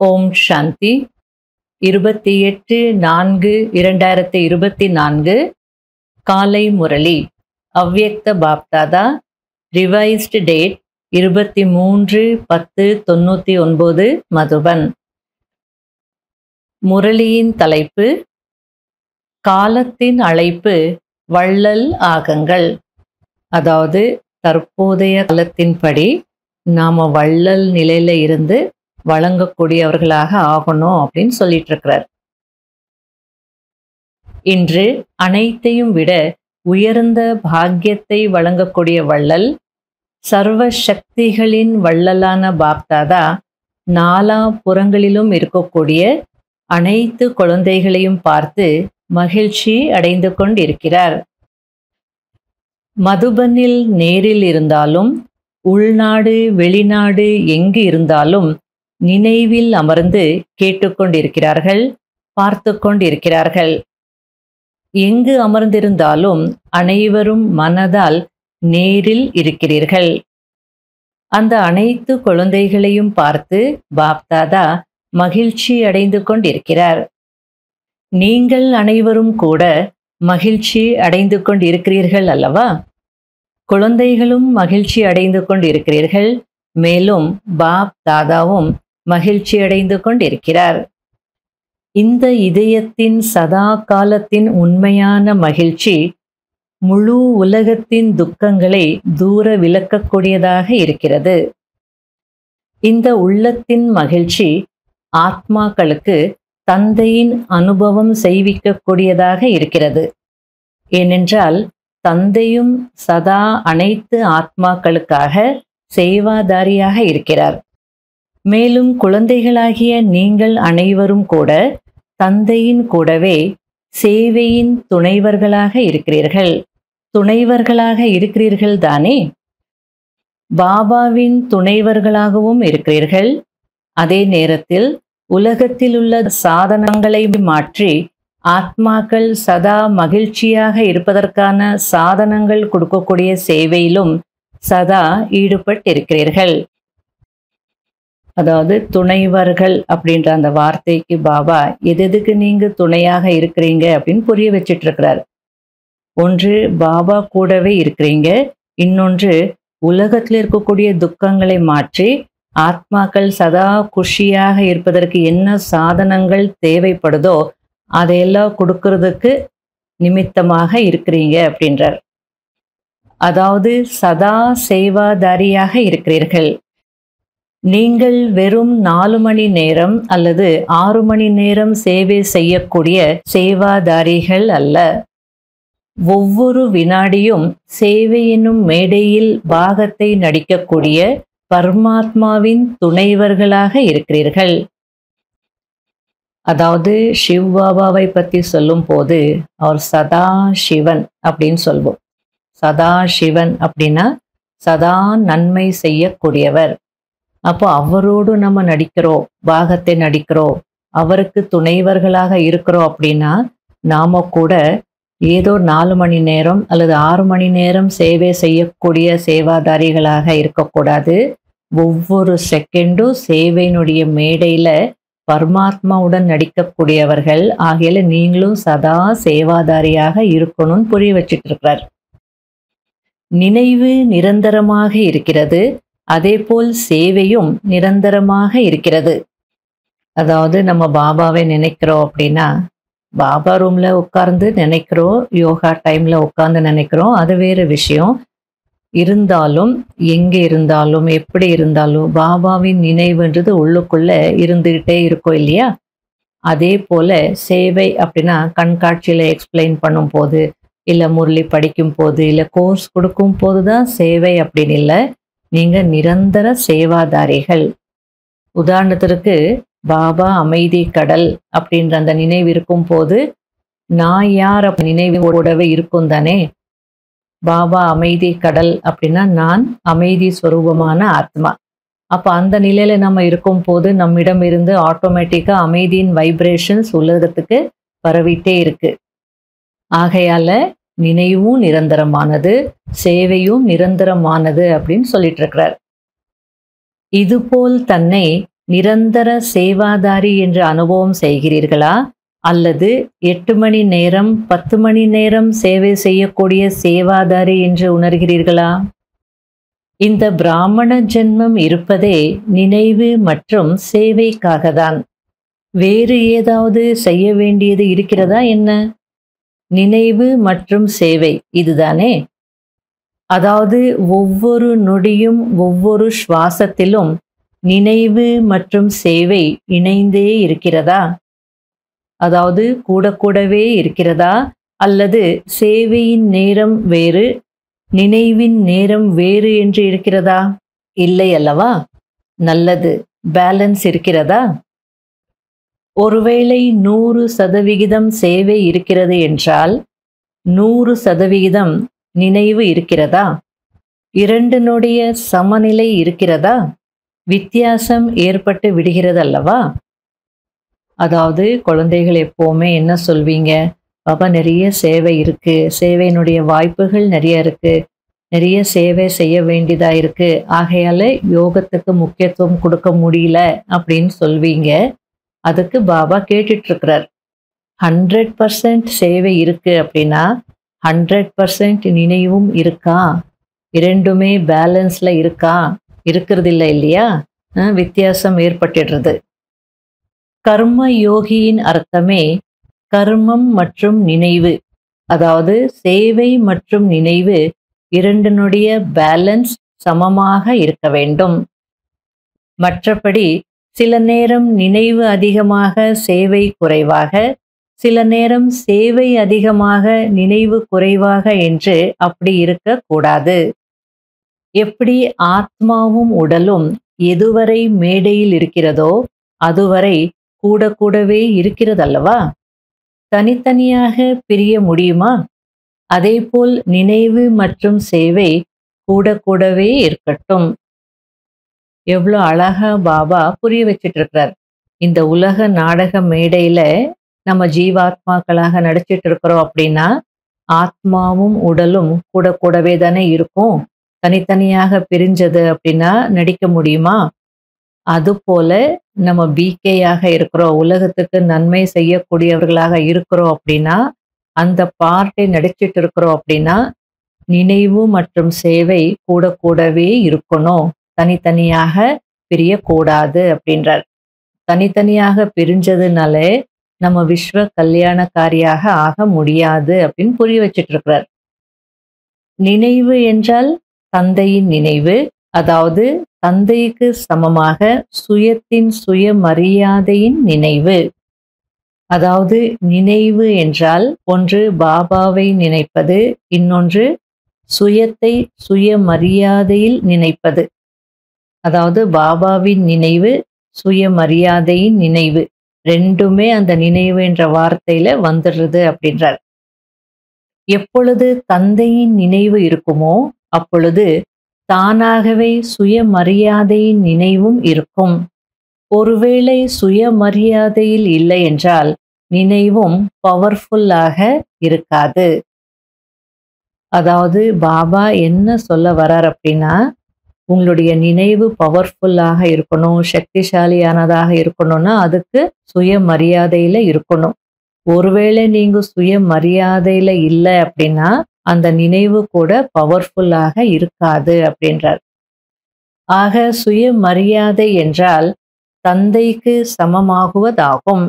ஓம் சாந்தி இருபத்தி எட்டு நான்கு இரண்டாயிரத்தி இருபத்தி நான்கு காலை முரளி அவ்யக்த பாப்தாதா ரிவைஸ்டு டேட் இருபத்தி மூன்று பத்து தொண்ணூற்றி ஒன்பது மதுபன் முரளியின் தலைப்பு காலத்தின் அழைப்பு வள்ளல் ஆகங்கள் அதாவது தற்போதைய காலத்தின்படி நாம வள்ளல் நிலையில இருந்து வழங்கக்கூடியவர்களாக ஆகணும் அப்படின்னு சொல்லிட்டு இருக்கிறார் இன்று அனைத்தையும் விட உயர்ந்த பாக்கியத்தை வழங்கக்கூடிய வள்ளல் சர்வ சக்திகளின் வள்ளலான பாப்தாதா நாலா புறங்களிலும் இருக்கக்கூடிய அனைத்து குழந்தைகளையும் பார்த்து மகிழ்ச்சி அடைந்து கொண்டிருக்கிறார் மதுபனில் நேரில் இருந்தாலும் உள்நாடு வெளிநாடு எங்கு இருந்தாலும் நினைவில் அமர்ந்து கேட்டுக்கொண்டிருக்கிறார்கள் பார்த்து கொண்டிருக்கிறார்கள் எங்கு அமர்ந்திருந்தாலும் அனைவரும் மனதால் நேரில் இருக்கிறீர்கள் அந்த அனைத்து குழந்தைகளையும் பார்த்து பாப்தாதா மகிழ்ச்சி அடைந்து கொண்டிருக்கிறார் நீங்கள் அனைவரும் கூட மகிழ்ச்சி அடைந்து கொண்டிருக்கிறீர்கள் அல்லவா குழந்தைகளும் மகிழ்ச்சி அடைந்து கொண்டிருக்கிறீர்கள் மேலும் பாப் தாதாவும் மகிழ்ச்சி அடைந்து கொண்டிருக்கிறார் இந்த இதயத்தின் சதா காலத்தின் உண்மையான மகிழ்ச்சி முழு உலகத்தின் துக்கங்களை தூர விலக்கக்கூடியதாக இருக்கிறது இந்த உள்ளத்தின் மகிழ்ச்சி ஆத்மாக்களுக்கு தந்தையின் அனுபவம் செய்விக்கக்கூடியதாக இருக்கிறது ஏனென்றால் தந்தையும் சதா அனைத்து ஆத்மாக்களுக்காக சேவாதாரியாக இருக்கிறார் மேலும் குழந்தைகளாகிய நீங்கள் அனைவரும் கூட தந்தையின் கூடவே சேவையின் துணைவர்களாக இருக்கிறீர்கள் துணைவர்களாக இருக்கிறீர்கள் தானே பாபாவின் துணைவர்களாகவும் இருக்கிறீர்கள் அதே நேரத்தில் உலகத்தில் உள்ள சாதனங்களை மாற்றி ஆத்மாக்கள் சதா மகிழ்ச்சியாக இருப்பதற்கான சாதனங்கள் கொடுக்கக்கூடிய சேவையிலும் சதா ஈடுபட்டிருக்கிறீர்கள் அதாவது துணைவர்கள் அப்படின்ற அந்த வார்த்தைக்கு பாபா எது எதுக்கு நீங்க துணையாக இருக்கிறீங்க அப்படின்னு புரிய வச்சிட்டு இருக்கிறார் ஒன்று பாபா கூடவே இருக்கிறீங்க இன்னொன்று உலகத்தில் இருக்கக்கூடிய துக்கங்களை மாற்றி ஆத்மாக்கள் சதா குஷியாக இருப்பதற்கு என்ன சாதனங்கள் தேவைப்படுதோ அதையெல்லாம் கொடுக்கறதுக்கு நிமித்தமாக இருக்கிறீங்க அப்படின்றார் அதாவது சதா சேவாதாரியாக இருக்கிறீர்கள் நீங்கள் வெறும் நாலு மணி நேரம் அல்லது ஆறு மணி நேரம் சேவை செய்யக்கூடிய சேவாதாரிகள் அல்ல ஒவ்வொரு வினாடியும் சேவை என்னும் மேடையில் பாகத்தை நடிக்கக்கூடிய பரமாத்மாவின் துணைவர்களாக இருக்கிறீர்கள் அதாவது சிவ் பாபாவை பற்றி சொல்லும் போது அவர் சதா சிவன் அப்படின்னு சொல்வோம் சதா சிவன் அப்படின்னா சதா நன்மை செய்யக்கூடியவர் அப்போ அவரோடு நம்ம நடிக்கிறோம் பாகத்தை நடிக்கிறோம் அவருக்கு துணைவர்களாக இருக்கிறோம் அப்படின்னா நாம கூட ஏதோ நாலு மணி நேரம் அல்லது ஆறு மணி நேரம் சேவை செய்யக்கூடிய சேவாதாரிகளாக இருக்கக்கூடாது ஒவ்வொரு செகண்டும் சேவையினுடைய மேடையில பரமாத்மாவுடன் நடிக்கக்கூடியவர்கள் ஆகையில நீங்களும் சதா சேவாதாரியாக இருக்கணும்னு புரிய வச்சிட்டு இருக்கிறார் நினைவு நிரந்தரமாக இருக்கிறது அதேபோல் சேவையும் நிரந்தரமாக இருக்கிறது அதாவது நம்ம பாபாவை நினைக்கிறோம் அப்படின்னா பாபா ரூம்ல உட்கார்ந்து நினைக்கிறோம் யோகா டைம்ல உட்கார்ந்து நினைக்கிறோம் அது வேறு விஷயம் இருந்தாலும் எங்கே இருந்தாலும் எப்படி இருந்தாலும் பாபாவின் நினைவுன்றது உள்ளுக்குள்ள இருந்துகிட்டே இருக்கும் இல்லையா அதே போல சேவை அப்படின்னா கண்காட்சியில எக்ஸ்பிளைன் பண்ணும் போது இல்லை முரளி படிக்கும் போது இல்லை கோர்ஸ் கொடுக்கும் போது தான் சேவை அப்படின்னு இல்லை நீங்க நிரந்தர சேவாதாரிகள் உதாரணத்திற்கு பாபா அமைதி கடல் அப்படின்ற அந்த நினைவு இருக்கும் போது நான் யார் அப்ப நினைவோடவே இருக்கும் தானே பாபா அமைதி கடல் அப்படின்னா நான் அமைதி ஸ்வரூபமான ஆத்மா அப்ப அந்த நிலையில நம்ம இருக்கும் போது நம்மிடம் இருந்து ஆட்டோமேட்டிக்கா அமைதியின் வைப்ரேஷன்ஸ் உலகத்துக்கு பரவிட்டே இருக்கு ஆகையால நினைவும் நிரந்தரமானது சேவையும் நிரந்தரமானது அப்படின்னு சொல்லிட்டு இருக்கிறார் இதுபோல் தன்னை நிரந்தர சேவாதாரி என்று அனுபவம் செய்கிறீர்களா அல்லது எட்டு மணி நேரம் பத்து மணி நேரம் சேவை செய்யக்கூடிய சேவாதாரி என்று உணர்கிறீர்களா இந்த பிராமண ஜென்மம் இருப்பதே நினைவு மற்றும் சேவைக்காகத்தான் வேறு ஏதாவது செய்ய வேண்டியது இருக்கிறதா என்ன நினைவு மற்றும் சேவை இதுதானே அதாவது ஒவ்வொரு நொடியும் ஒவ்வொரு சுவாசத்திலும் நினைவு மற்றும் சேவை இணைந்தே இருக்கிறதா அதாவது கூட கூடவே இருக்கிறதா அல்லது சேவையின் நேரம் வேறு நினைவின் நேரம் வேறு என்று இருக்கிறதா இல்லை அல்லவா நல்லது பேலன்ஸ் இருக்கிறதா ஒருவேளை நூறு சதவிகிதம் சேவை இருக்கிறது என்றால் நூறு சதவிகிதம் நினைவு இருக்கிறதா இரண்டினுடைய சமநிலை இருக்கிறதா வித்தியாசம் ஏற்பட்டு விடுகிறது அல்லவா அதாவது குழந்தைகள் எப்போவுமே என்ன சொல்வீங்க பாபா நிறைய சேவை இருக்கு சேவையினுடைய வாய்ப்புகள் நிறைய இருக்கு நிறைய சேவை செய்ய வேண்டியதா இருக்கு ஆகையால யோகத்துக்கு முக்கியத்துவம் கொடுக்க முடியல அப்படின்னு சொல்வீங்க அதுக்கு பாபா கேட்டுட்டு இருக்கிறார் ஹண்ட்ரட் பர்சன்ட் சேவை இருக்கு அப்படின்னா ஹண்ட்ரட் பர்சன்ட் நினைவும் இருக்கா இரண்டுமே பேலன்ஸ்ல இருக்கா இருக்கிறது இல்லை இல்லையா அஹ் வித்தியாசம் ஏற்பட்டுடுறது கர்ம யோகியின் அர்த்தமே கர்மம் மற்றும் நினைவு அதாவது சேவை மற்றும் நினைவு இரண்டினுடைய பேலன்ஸ் சமமாக இருக்க வேண்டும் மற்றபடி சில நேரம் நினைவு அதிகமாக சேவை குறைவாக சில நேரம் சேவை அதிகமாக நினைவு குறைவாக என்று அப்படி இருக்கக்கூடாது எப்படி ஆத்மாவும் உடலும் எதுவரை மேடையில் இருக்கிறதோ அதுவரை கூட கூடவே இருக்கிறதல்லவா தனித்தனியாக பிரிய முடியுமா அதேபோல் நினைவு மற்றும் சேவை கூட கூடவே இருக்கட்டும் எவ்வளோ அழகா பாபா புரிய வச்சிட்டு இருக்கிறார் இந்த உலக நாடக மேடையில நம்ம ஜீவாத்மாக்களாக நடிச்சிட்டு இருக்கிறோம் அப்படின்னா ஆத்மாவும் உடலும் கூட கூடவே தானே இருக்கும் தனித்தனியாக பிரிஞ்சது அப்படின்னா நடிக்க முடியுமா அதுபோல நம்ம பிகேயாக இருக்கிறோம் உலகத்துக்கு நன்மை செய்யக்கூடியவர்களாக இருக்கிறோம் அப்படின்னா அந்த பார்ட்டை நடிச்சிட்டு இருக்கிறோம் அப்படின்னா நினைவு மற்றும் சேவை கூட கூடவே இருக்கணும் தனித்தனியாக பிரியக்கூடாது அப்படின்றார் தனித்தனியாக பிரிஞ்சதுனால நம்ம விஸ்வ கல்யாணக்காரியாக ஆக முடியாது அப்படின்னு புரிய வச்சிட்டு இருக்கிறார் நினைவு என்றால் தந்தையின் நினைவு அதாவது தந்தைக்கு சமமாக சுயத்தின் சுயமரியாதையின் நினைவு அதாவது நினைவு என்றால் ஒன்று பாபாவை நினைப்பது இன்னொன்று சுயத்தை சுயமரியாதையில் நினைப்பது அதாவது பாபாவின் நினைவு சுயமரியாதையின் நினைவு ரெண்டுமே அந்த நினைவு என்ற வார்த்தையில வந்துடுறது அப்படின்றார் எப்பொழுது தந்தையின் நினைவு இருக்குமோ அப்பொழுது தானாகவே சுயமரியாதையின் நினைவும் இருக்கும் ஒருவேளை சுயமரியாதையில் இல்லை என்றால் நினைவும் பவர்ஃபுல்லாக இருக்காது அதாவது பாபா என்ன சொல்ல வரார் அப்படின்னா உங்களுடைய நினைவு பவர்ஃபுல்லாக இருக்கணும் சக்திசாலியானதாக இருக்கணும்னா அதுக்கு சுயமரியாதையில இருக்கணும் ஒருவேளை நீங்க சுயமரியாதையில இல்லை அப்படின்னா அந்த நினைவு கூட பவர்ஃபுல்லாக இருக்காது அப்படின்றார் ஆக சுயமரியாதை என்றால் தந்தைக்கு சமமாகுவதாகும்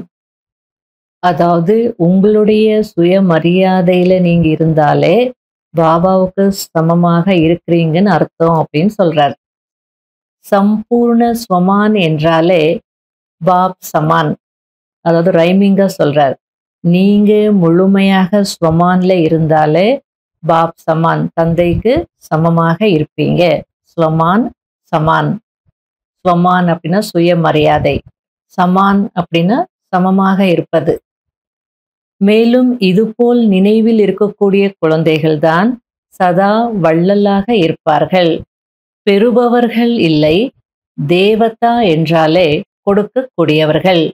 அதாவது உங்களுடைய சுயமரியாதையில நீங்க இருந்தாலே பாபாவுக்கு சமமாக இருக்கிறீங்கன்னு அர்த்தம் அப்படின்னு சொல்றார் சம்பூர்ண ஸ்வமான் என்றாலே பாப் சமான் அதாவது ரைமிங்கா சொல்றார் நீங்க முழுமையாக ஸ்வமான்ல இருந்தாலே பாப் சமான் தந்தைக்கு சமமாக இருப்பீங்க ஸ்வமான் சமான் ஸ்வமான் அப்படின்னா சுயமரியாதை சமான் அப்படின்னா சமமாக இருப்பது மேலும் இதுபோல் நினைவில் இருக்கக்கூடிய குழந்தைகள்தான் சதா வள்ளலாக இருப்பார்கள் பெறுபவர்கள் இல்லை தேவதா என்றாலே கொடுக்கக்கூடியவர்கள்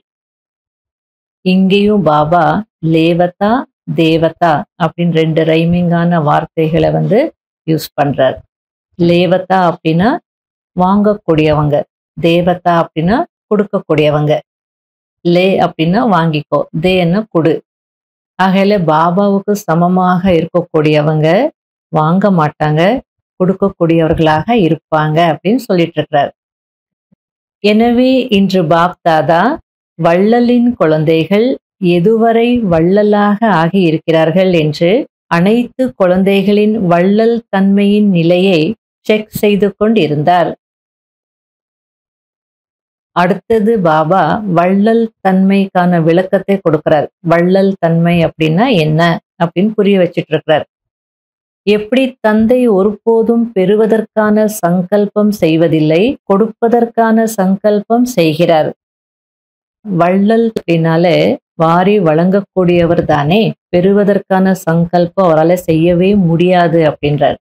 இங்கேயும் பாபா லேவதா தேவதா அப்படின்னு ரெண்டு ரைமிங்கான வார்த்தைகளை வந்து யூஸ் பண்றார் லேவதா அப்படின்னா வாங்கக்கூடியவங்க தேவதா அப்படின்னா கொடுக்கக்கூடியவங்க லே அப்படின்னா வாங்கிக்கோ தேன்னா கொடு ஆகையில பாபாவுக்கு சமமாக இருக்கக்கூடியவங்க வாங்க மாட்டாங்க கொடுக்கக்கூடியவர்களாக இருப்பாங்க அப்படின்னு சொல்லிட்டு இருக்கிறார் எனவே இன்று பாப் தாதா வள்ளலின் குழந்தைகள் எதுவரை வள்ளலாக ஆகி இருக்கிறார்கள் என்று அனைத்து குழந்தைகளின் வள்ளல் தன்மையின் நிலையை செக் செய்து கொண்டிருந்தார் அடுத்தது பாபா வள்ளல் தன்மைக்கான விளக்கத்தை கொடுக்கிறார் வள்ளல் தன்மை அப்படின்னா என்ன அப்படின்னு புரிய வச்சிட்டு இருக்கிறார் எப்படி தந்தை ஒருபோதும் பெறுவதற்கான சங்கல்பம் செய்வதில்லை கொடுப்பதற்கான சங்கல்பம் செய்கிறார் வள்ளல் அப்படின்னாலே வாரி வழங்கக்கூடியவர் தானே பெறுவதற்கான சங்கல்பம் அவரால் செய்யவே முடியாது அப்படின்றார்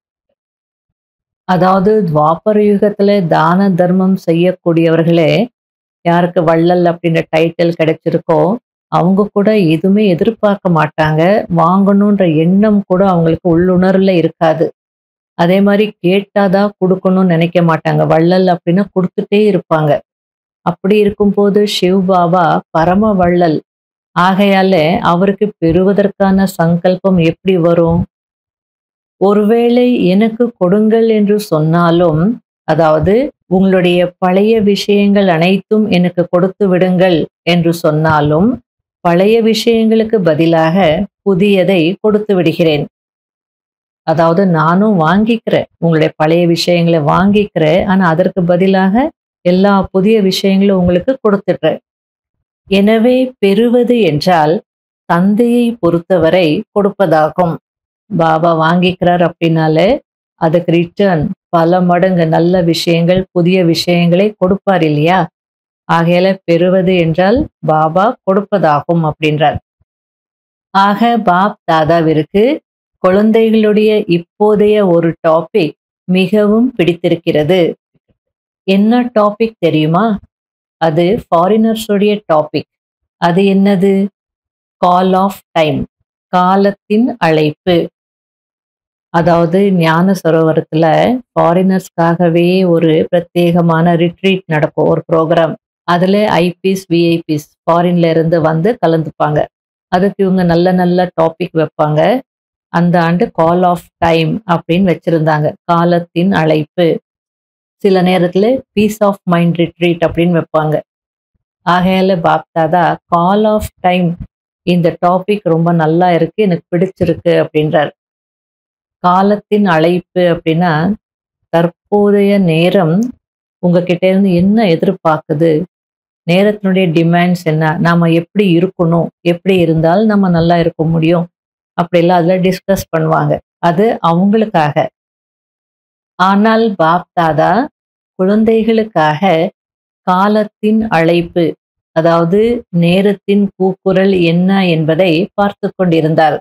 அதாவது துவாபர யுகத்துல தான தர்மம் செய்யக்கூடியவர்களே யாருக்கு வள்ளல் அப்படின்ற டைட்டில் கிடைச்சிருக்கோ அவங்க கூட எதுவுமே எதிர்பார்க்க மாட்டாங்க வாங்கணுன்ற எண்ணம் கூட அவங்களுக்கு உள்ளுணர்வுல இருக்காது அதே மாதிரி கேட்டாதான் கொடுக்கணும்னு நினைக்க மாட்டாங்க வள்ளல் அப்படின்னா கொடுத்துட்டே இருப்பாங்க அப்படி இருக்கும்போது சிவ் பாபா பரம வள்ளல் ஆகையால அவருக்கு பெறுவதற்கான சங்கல்பம் எப்படி வரும் ஒருவேளை எனக்கு கொடுங்கள் என்று சொன்னாலும் அதாவது உங்களுடைய பழைய விஷயங்கள் அனைத்தும் எனக்கு கொடுத்து விடுங்கள் என்று சொன்னாலும் பழைய விஷயங்களுக்கு பதிலாக புதியதை கொடுத்து விடுகிறேன் அதாவது நானும் வாங்கிக்கிறேன் உங்களுடைய பழைய விஷயங்களை வாங்கிக்கிறேன் ஆனா அதற்கு பதிலாக எல்லா புதிய விஷயங்களும் உங்களுக்கு கொடுத்துடுறேன் எனவே பெறுவது என்றால் தந்தையை பொறுத்தவரை கொடுப்பதாகும் பாபா வாங்கிக்கிறார் அப்படின்னாலே அதுக்கு ரிட்டர்ன் பல மடங்கு நல்ல விஷயங்கள் புதிய விஷயங்களை கொடுப்பார் இல்லையா ஆகையால பெறுவது என்றால் பாபா கொடுப்பதாகும் அப்படின்றார் ஆக பாப் தாதாவிற்கு குழந்தைகளுடைய இப்போதைய ஒரு டாபிக் மிகவும் பிடித்திருக்கிறது என்ன டாபிக் தெரியுமா அது ஃபாரினர்ஸுடைய டாபிக் அது என்னது கால் ஆஃப் டைம் காலத்தின் அழைப்பு அதாவது ஞான சரோவரத்துல ஃபாரினர்ஸ்க்காகவே ஒரு பிரத்யேகமான ரிட்ரீட் நடக்கும் ஒரு ப்ரோக்ராம் அதுல ஐபிஸ் விஐபிஸ் ஃபாரின்ல இருந்து வந்து கலந்துப்பாங்க அதுக்கு இவங்க நல்ல நல்ல டாபிக் வைப்பாங்க அந்த ஆண்டு கால் ஆஃப் டைம் அப்படின்னு வச்சிருந்தாங்க காலத்தின் அழைப்பு சில நேரத்துல பீஸ் ஆஃப் மைண்ட் ரிட்ரீட் அப்படின்னு வைப்பாங்க ஆகையால பாப்தாதா கால் ஆஃப் டைம் இந்த டாபிக் ரொம்ப நல்லா இருக்கு எனக்கு பிடிச்சிருக்கு அப்படின்றார் காலத்தின் அழைப்பு அப்படின்னா தற்போதைய நேரம் உங்ககிட்ட இருந்து என்ன எதிர்பார்க்குது நேரத்தினுடைய டிமாண்ட்ஸ் என்ன நாம எப்படி இருக்கணும் எப்படி இருந்தால் நம்ம நல்லா இருக்க முடியும் அப்படிலாம் அதில் டிஸ்கஸ் பண்ணுவாங்க அது அவங்களுக்காக ஆனால் பாப் தாதா குழந்தைகளுக்காக காலத்தின் அழைப்பு அதாவது நேரத்தின் கூக்குரல் என்ன என்பதை பார்த்து கொண்டிருந்தார்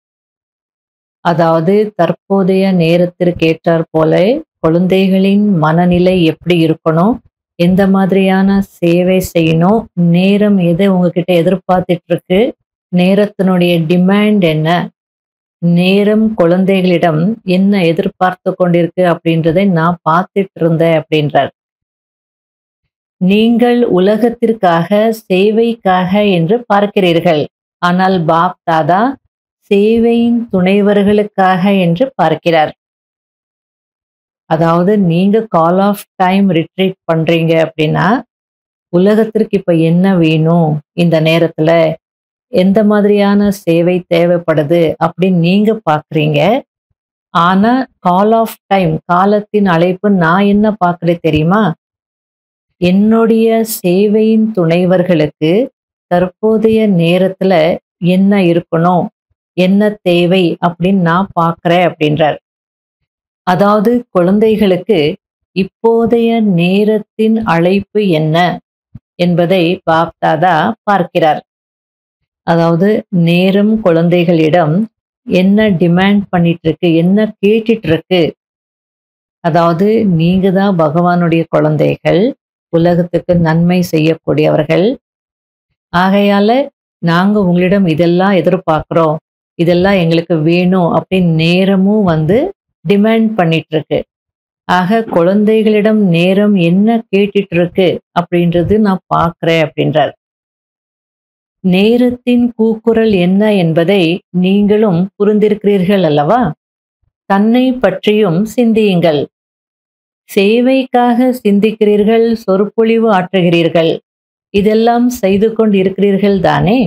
அதாவது தற்போதைய நேரத்திற்கேற்றாற் போல குழந்தைகளின் மனநிலை எப்படி இருக்கணும் எந்த மாதிரியான சேவை செய்யணும் நேரம் எதை உங்ககிட்ட எதிர்பார்த்துட்டு இருக்கு நேரத்தினுடைய டிமாண்ட் என்ன நேரம் குழந்தைகளிடம் என்ன எதிர்பார்த்து கொண்டிருக்கு அப்படின்றதை நான் பார்த்துட்டு இருந்தேன் அப்படின்றார் நீங்கள் உலகத்திற்காக சேவைக்காக என்று பார்க்கிறீர்கள் ஆனால் பாப் தாதா சேவையின் துணைவர்களுக்காக என்று பார்க்கிறார் அதாவது நீங்க கால் ஆஃப் டைம் ரிட்ரீட் பண்றீங்க அப்படின்னா உலகத்திற்கு இப்ப என்ன வேணும் இந்த நேரத்துல எந்த மாதிரியான சேவை தேவைப்படுது அப்படின்னு நீங்க பாக்குறீங்க ஆனா கால் ஆஃப் டைம் காலத்தின் அழைப்பு நான் என்ன பார்க்கிறேன் தெரியுமா என்னுடைய சேவையின் துணைவர்களுக்கு தற்போதைய நேரத்துல என்ன இருக்கணும் என்ன தேவை அப்படின்னு நான் பார்க்கிறேன் அப்படின்றார் அதாவது குழந்தைகளுக்கு இப்போதைய நேரத்தின் அழைப்பு என்ன என்பதை பாப்தாதா பார்க்கிறார் அதாவது நேரம் குழந்தைகளிடம் என்ன டிமாண்ட் பண்ணிட்டு இருக்கு என்ன கேட்டுட்டு இருக்கு அதாவது நீங்க தான் பகவானுடைய குழந்தைகள் உலகத்துக்கு நன்மை செய்யக்கூடியவர்கள் ஆகையால நாங்க உங்களிடம் இதெல்லாம் எதிர்பார்க்கிறோம் இதெல்லாம் எங்களுக்கு வேணும் அப்படின்னு நேரமும் வந்து டிமாண்ட் பண்ணிட்டு இருக்கு ஆக குழந்தைகளிடம் நேரம் என்ன கேட்டுட்டு இருக்கு அப்படின்றது நான் பார்க்கிறேன் அப்படின்றார் நேரத்தின் கூக்குரல் என்ன என்பதை நீங்களும் புரிந்திருக்கிறீர்கள் அல்லவா தன்னை பற்றியும் சிந்தியுங்கள் சேவைக்காக சிந்திக்கிறீர்கள் சொற்பொழிவு ஆற்றுகிறீர்கள் இதெல்லாம் செய்து கொண்டு இருக்கிறீர்கள் தானே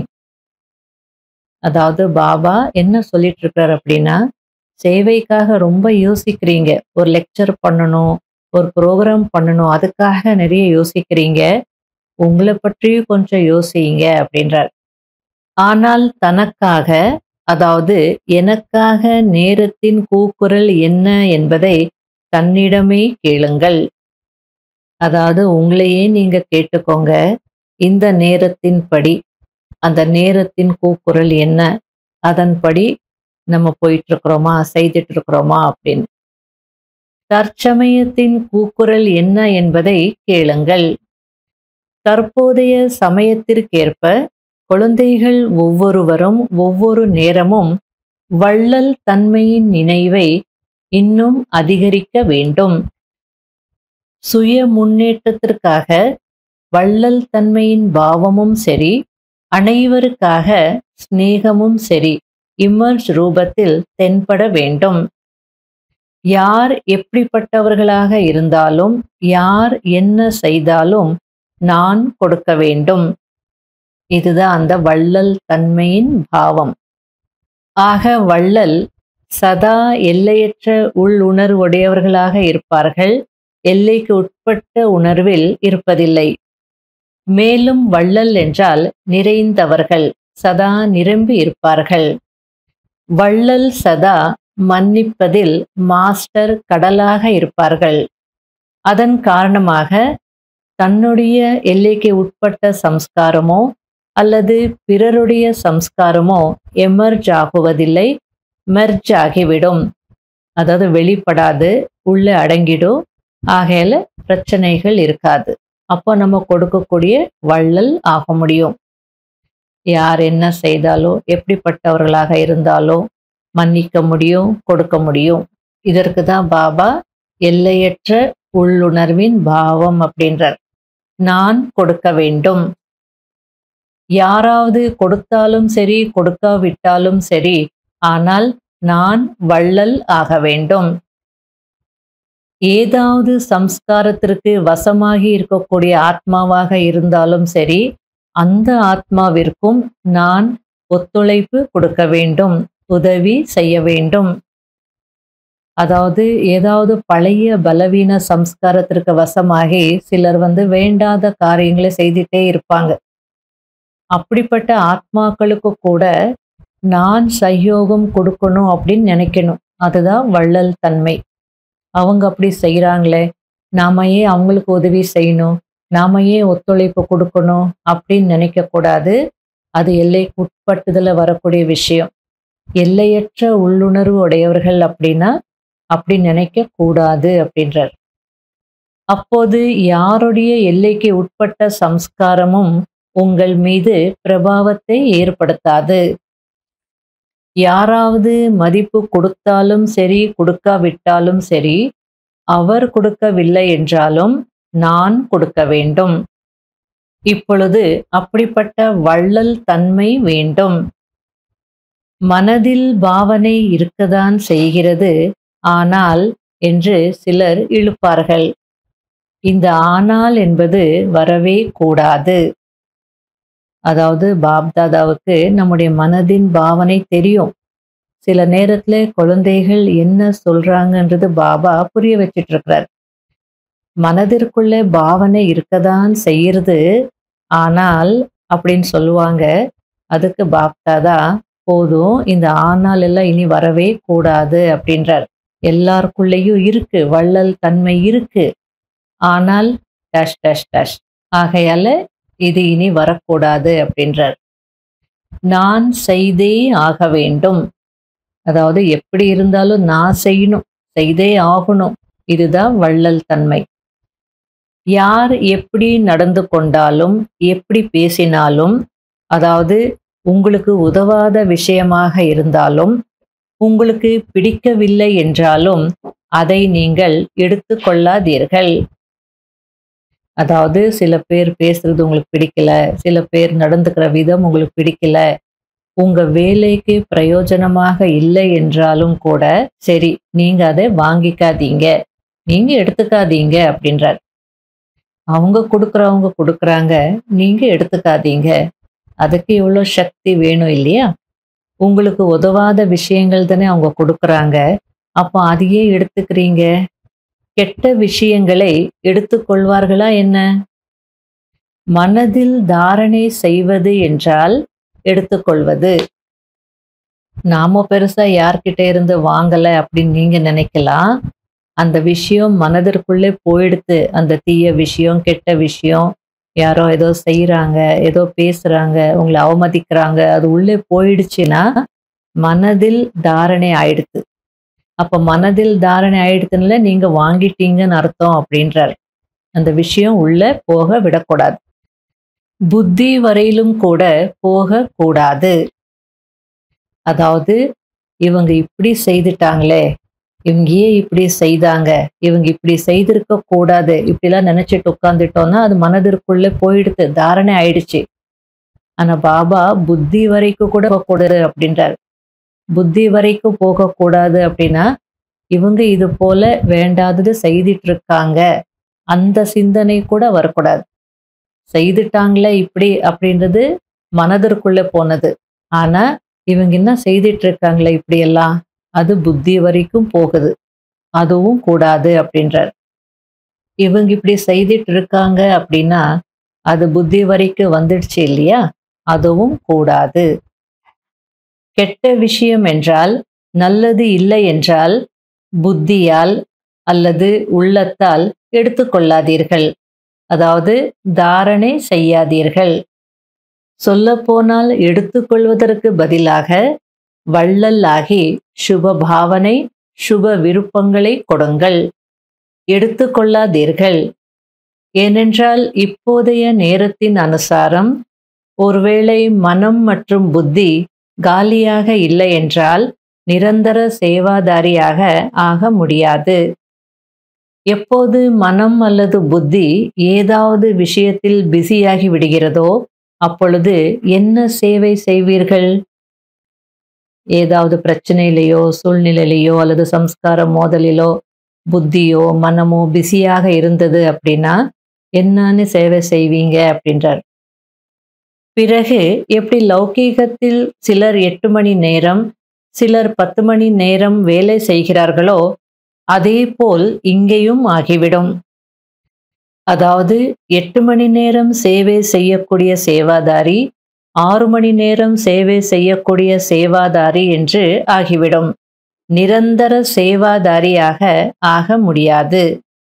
அதாவது பாபா என்ன சொல்லிட்டு இருக்காரு அப்படின்னா சேவைக்காக ரொம்ப யோசிக்கிறீங்க ஒரு லெக்சர் பண்ணணும் ஒரு ப்ரோக்ராம் பண்ணணும் அதுக்காக நிறைய யோசிக்கிறீங்க உங்களை பற்றியும் கொஞ்சம் யோசிங்க அப்படின்றார் ஆனால் தனக்காக அதாவது எனக்காக நேரத்தின் கூக்குரல் என்ன என்பதை தன்னிடமே கேளுங்கள் அதாவது உங்களையே நீங்க கேட்டுக்கோங்க இந்த நேரத்தின் படி அந்த நேரத்தின் கூக்குரல் என்ன அதன்படி நம்ம போயிட்டு இருக்கிறோமா செய்துட்டு இருக்கிறோமா அப்படின்னு தற்சமயத்தின் கூக்குரல் என்ன என்பதை கேளுங்கள் தற்போதைய சமயத்திற்கேற்ப குழந்தைகள் ஒவ்வொருவரும் ஒவ்வொரு நேரமும் வள்ளல் தன்மையின் நினைவை இன்னும் அதிகரிக்க வேண்டும் சுய முன்னேற்றத்திற்காக வள்ளல் தன்மையின் பாவமும் சரி அனைவருக்காக சிநேகமும் சரி இம்மர்ஜ் ரூபத்தில் தென்பட வேண்டும் யார் எப்படிப்பட்டவர்களாக இருந்தாலும் யார் என்ன செய்தாலும் நான் கொடுக்க வேண்டும் இதுதான் அந்த வள்ளல் தன்மையின் பாவம் ஆக வள்ளல் சதா எல்லையற்ற உள்ளுணர்வுடையவர்களாக இருப்பார்கள் எல்லைக்கு உட்பட்ட உணர்வில் இருப்பதில்லை மேலும் வள்ளல் என்றால் நிறைந்தவர்கள் சதா நிரம்பி இருப்பார்கள் வள்ளல் சதா மன்னிப்பதில் மாஸ்டர் கடலாக இருப்பார்கள் அதன் காரணமாக தன்னுடைய எல்லைக்கு உட்பட்ட சம்ஸ்காரமோ அல்லது பிறருடைய சம்ஸ்காரமோ எமர்ஜ் ஆகுவதில்லை மெர்ஜ் ஆகிவிடும் அதாவது வெளிப்படாது உள்ள அடங்கிடும் ஆகையில பிரச்சனைகள் இருக்காது அப்போ நம்ம கொடுக்கக்கூடிய வள்ளல் ஆக முடியும் யார் என்ன செய்தாலோ எப்படிப்பட்டவர்களாக இருந்தாலோ மன்னிக்க முடியும் கொடுக்க முடியும் இதற்கு தான் பாபா எல்லையற்ற உள்ளுணர்வின் பாவம் அப்படின்றார் நான் கொடுக்க வேண்டும் யாராவது கொடுத்தாலும் சரி கொடுக்காவிட்டாலும் சரி ஆனால் நான் வள்ளல் ஆக வேண்டும் ஏதாவது சம்ஸ்காரத்திற்கு வசமாகி இருக்கக்கூடிய ஆத்மாவாக இருந்தாலும் சரி அந்த ஆத்மாவிற்கும் நான் ஒத்துழைப்பு கொடுக்க வேண்டும் உதவி செய்ய வேண்டும் அதாவது ஏதாவது பழைய பலவீன சம்ஸ்காரத்திற்கு வசமாகி சிலர் வந்து வேண்டாத காரியங்களை செய்துட்டே இருப்பாங்க அப்படிப்பட்ட ஆத்மாக்களுக்கு கூட நான் சயோகம் கொடுக்கணும் அப்படின்னு நினைக்கணும் அதுதான் வள்ளல் தன்மை அவங்க அப்படி செய்கிறாங்களே நாம ஏன் அவங்களுக்கு உதவி செய்யணும் நாம ஏன் ஒத்துழைப்பு கொடுக்கணும் அப்படின்னு நினைக்கக்கூடாது அது எல்லைக்கு உட்பட்டுதல வரக்கூடிய விஷயம் எல்லையற்ற உள்ளுணர்வு உடையவர்கள் அப்படின்னா அப்படி நினைக்க கூடாது அப்படின்றார் அப்போது யாருடைய எல்லைக்கு உட்பட்ட சம்ஸ்காரமும் உங்கள் மீது பிரபாவத்தை ஏற்படுத்தாது யாராவது மதிப்பு கொடுத்தாலும் சரி கொடுக்காவிட்டாலும் சரி அவர் கொடுக்கவில்லை என்றாலும் நான் கொடுக்க வேண்டும் இப்பொழுது அப்படிப்பட்ட வள்ளல் தன்மை வேண்டும் மனதில் பாவனை இருக்கதான் செய்கிறது ஆனால் என்று சிலர் இழுப்பார்கள் இந்த ஆனால் என்பது வரவே கூடாது அதாவது பாப்தாதாவுக்கு நம்முடைய மனதின் பாவனை தெரியும் சில நேரத்துல குழந்தைகள் என்ன சொல்றாங்கன்றது பாபா புரிய வச்சிட்டு இருக்கிறார் மனதிற்குள்ள பாவனை இருக்கதான் செய்யறது ஆனால் அப்படின்னு சொல்லுவாங்க அதுக்கு பாப்தாதா போதும் இந்த ஆனால் எல்லாம் இனி வரவே கூடாது அப்படின்றார் எல்லாருக்குள்ளேயும் இருக்கு வள்ளல் தன்மை இருக்கு ஆனால் டஷ் டஷ் டஷ் ஆகையால இது இனி வரக்கூடாது அப்படின்றார் நான் செய்தே ஆக வேண்டும் அதாவது எப்படி இருந்தாலும் நான் செய்யணும் செய்தே ஆகணும் இதுதான் வள்ளல் தன்மை யார் எப்படி நடந்து கொண்டாலும் எப்படி பேசினாலும் அதாவது உங்களுக்கு உதவாத விஷயமாக இருந்தாலும் உங்களுக்கு பிடிக்கவில்லை என்றாலும் அதை நீங்கள் எடுத்து கொள்ளாதீர்கள் அதாவது சில பேர் பேசுறது உங்களுக்கு பிடிக்கல சில பேர் நடந்துக்கிற விதம் உங்களுக்கு பிடிக்கல உங்க வேலைக்கு பிரயோஜனமாக இல்லை என்றாலும் கூட சரி நீங்க அதை வாங்கிக்காதீங்க நீங்க எடுத்துக்காதீங்க அப்படின்றார் அவங்க கொடுக்குறவங்க கொடுக்குறாங்க நீங்க எடுத்துக்காதீங்க அதுக்கு எவ்வளோ சக்தி வேணும் இல்லையா உங்களுக்கு உதவாத விஷயங்கள் தானே அவங்க கொடுக்குறாங்க அப்போ அதையே எடுத்துக்கிறீங்க கெட்ட விஷயங்களை எடுத்துக்கொள்வார்களா என்ன மனதில் தாரணை செய்வது என்றால் எடுத்துக்கொள்வது நாம பெருசா யார்கிட்ட இருந்து வாங்கல அப்படின்னு நீங்க நினைக்கலாம் அந்த விஷயம் மனதிற்குள்ளே போயிடுத்து அந்த தீய விஷயம் கெட்ட விஷயம் யாரோ ஏதோ செய்யறாங்க ஏதோ பேசுறாங்க உங்களை அவமதிக்கிறாங்க அது உள்ளே போயிடுச்சுன்னா மனதில் தாரணை ஆயிடுது அப்ப மனதில் தாரணை ஆயிடுதுன்னு நீங்க வாங்கிட்டீங்கன்னு அர்த்தம் அப்படின்றார் அந்த விஷயம் உள்ள போக விடக்கூடாது புத்தி வரையிலும் கூட போக கூடாது அதாவது இவங்க இப்படி செய்துட்டாங்களே இவங்க ஏன் இப்படி செய்தாங்க இவங்க இப்படி செய்திருக்க கூடாது இப்படிலாம் நினைச்சிட்டு உட்காந்துட்டோம்னா அது மனதிற்குள்ள போயிடுது தாரணை ஆயிடுச்சு ஆனா பாபா புத்தி வரைக்கும் கூட போகக்கூடாது அப்படின்றார் புத்தி வரைக்கும் போகக்கூடாது அப்படின்னா இவங்க இது போல வேண்டாதது செய்துட்டு இருக்காங்க அந்த சிந்தனை கூட வரக்கூடாது செய்துட்டாங்களே இப்படி அப்படின்றது மனதிற்குள்ள போனது ஆனா இவங்க என்ன செய்துட்டு இருக்காங்களே இப்படி எல்லாம் அது புத்தி வரைக்கும் போகுது அதுவும் கூடாது அப்படின்றார் இவங்க இப்படி செய்துட்டு இருக்காங்க அப்படின்னா அது புத்தி வரைக்கும் வந்துடுச்சு இல்லையா அதுவும் கூடாது கெட்ட விஷயம் என்றால் நல்லது இல்லை என்றால் புத்தியால் அல்லது உள்ளத்தால் எடுத்துக்கொள்ளாதீர்கள் அதாவது தாரணை செய்யாதீர்கள் சொல்லப்போனால் எடுத்துக்கொள்வதற்கு பதிலாக வள்ளல் ஆகி சுப பாவனை சுப விருப்பங்களை கொடுங்கள் எடுத்துக்கொள்ளாதீர்கள் ஏனென்றால் இப்போதைய நேரத்தின் அனுசாரம் ஒருவேளை மனம் மற்றும் புத்தி காலியாக இல்லை என்றால் நிரந்தர சேவாதாரியாக ஆக முடியாது எப்போது மனம் அல்லது புத்தி ஏதாவது விஷயத்தில் பிஸியாகி விடுகிறதோ அப்பொழுது என்ன சேவை செய்வீர்கள் ஏதாவது பிரச்சனையிலையோ சூழ்நிலையிலையோ அல்லது சம்ஸ்கார மோதலிலோ புத்தியோ மனமோ பிஸியாக இருந்தது அப்படின்னா என்னன்னு சேவை செய்வீங்க அப்படின்றார் பிறகு எப்படி லௌகீகத்தில் சிலர் எட்டு மணி நேரம் சிலர் பத்து மணி நேரம் வேலை செய்கிறார்களோ அதே போல் இங்கேயும் ஆகிவிடும் அதாவது எட்டு மணி நேரம் சேவை செய்யக்கூடிய சேவாதாரி ஆறு மணி நேரம் சேவை செய்யக்கூடிய சேவாதாரி என்று ஆகிவிடும் நிரந்தர சேவாதாரியாக ஆக முடியாது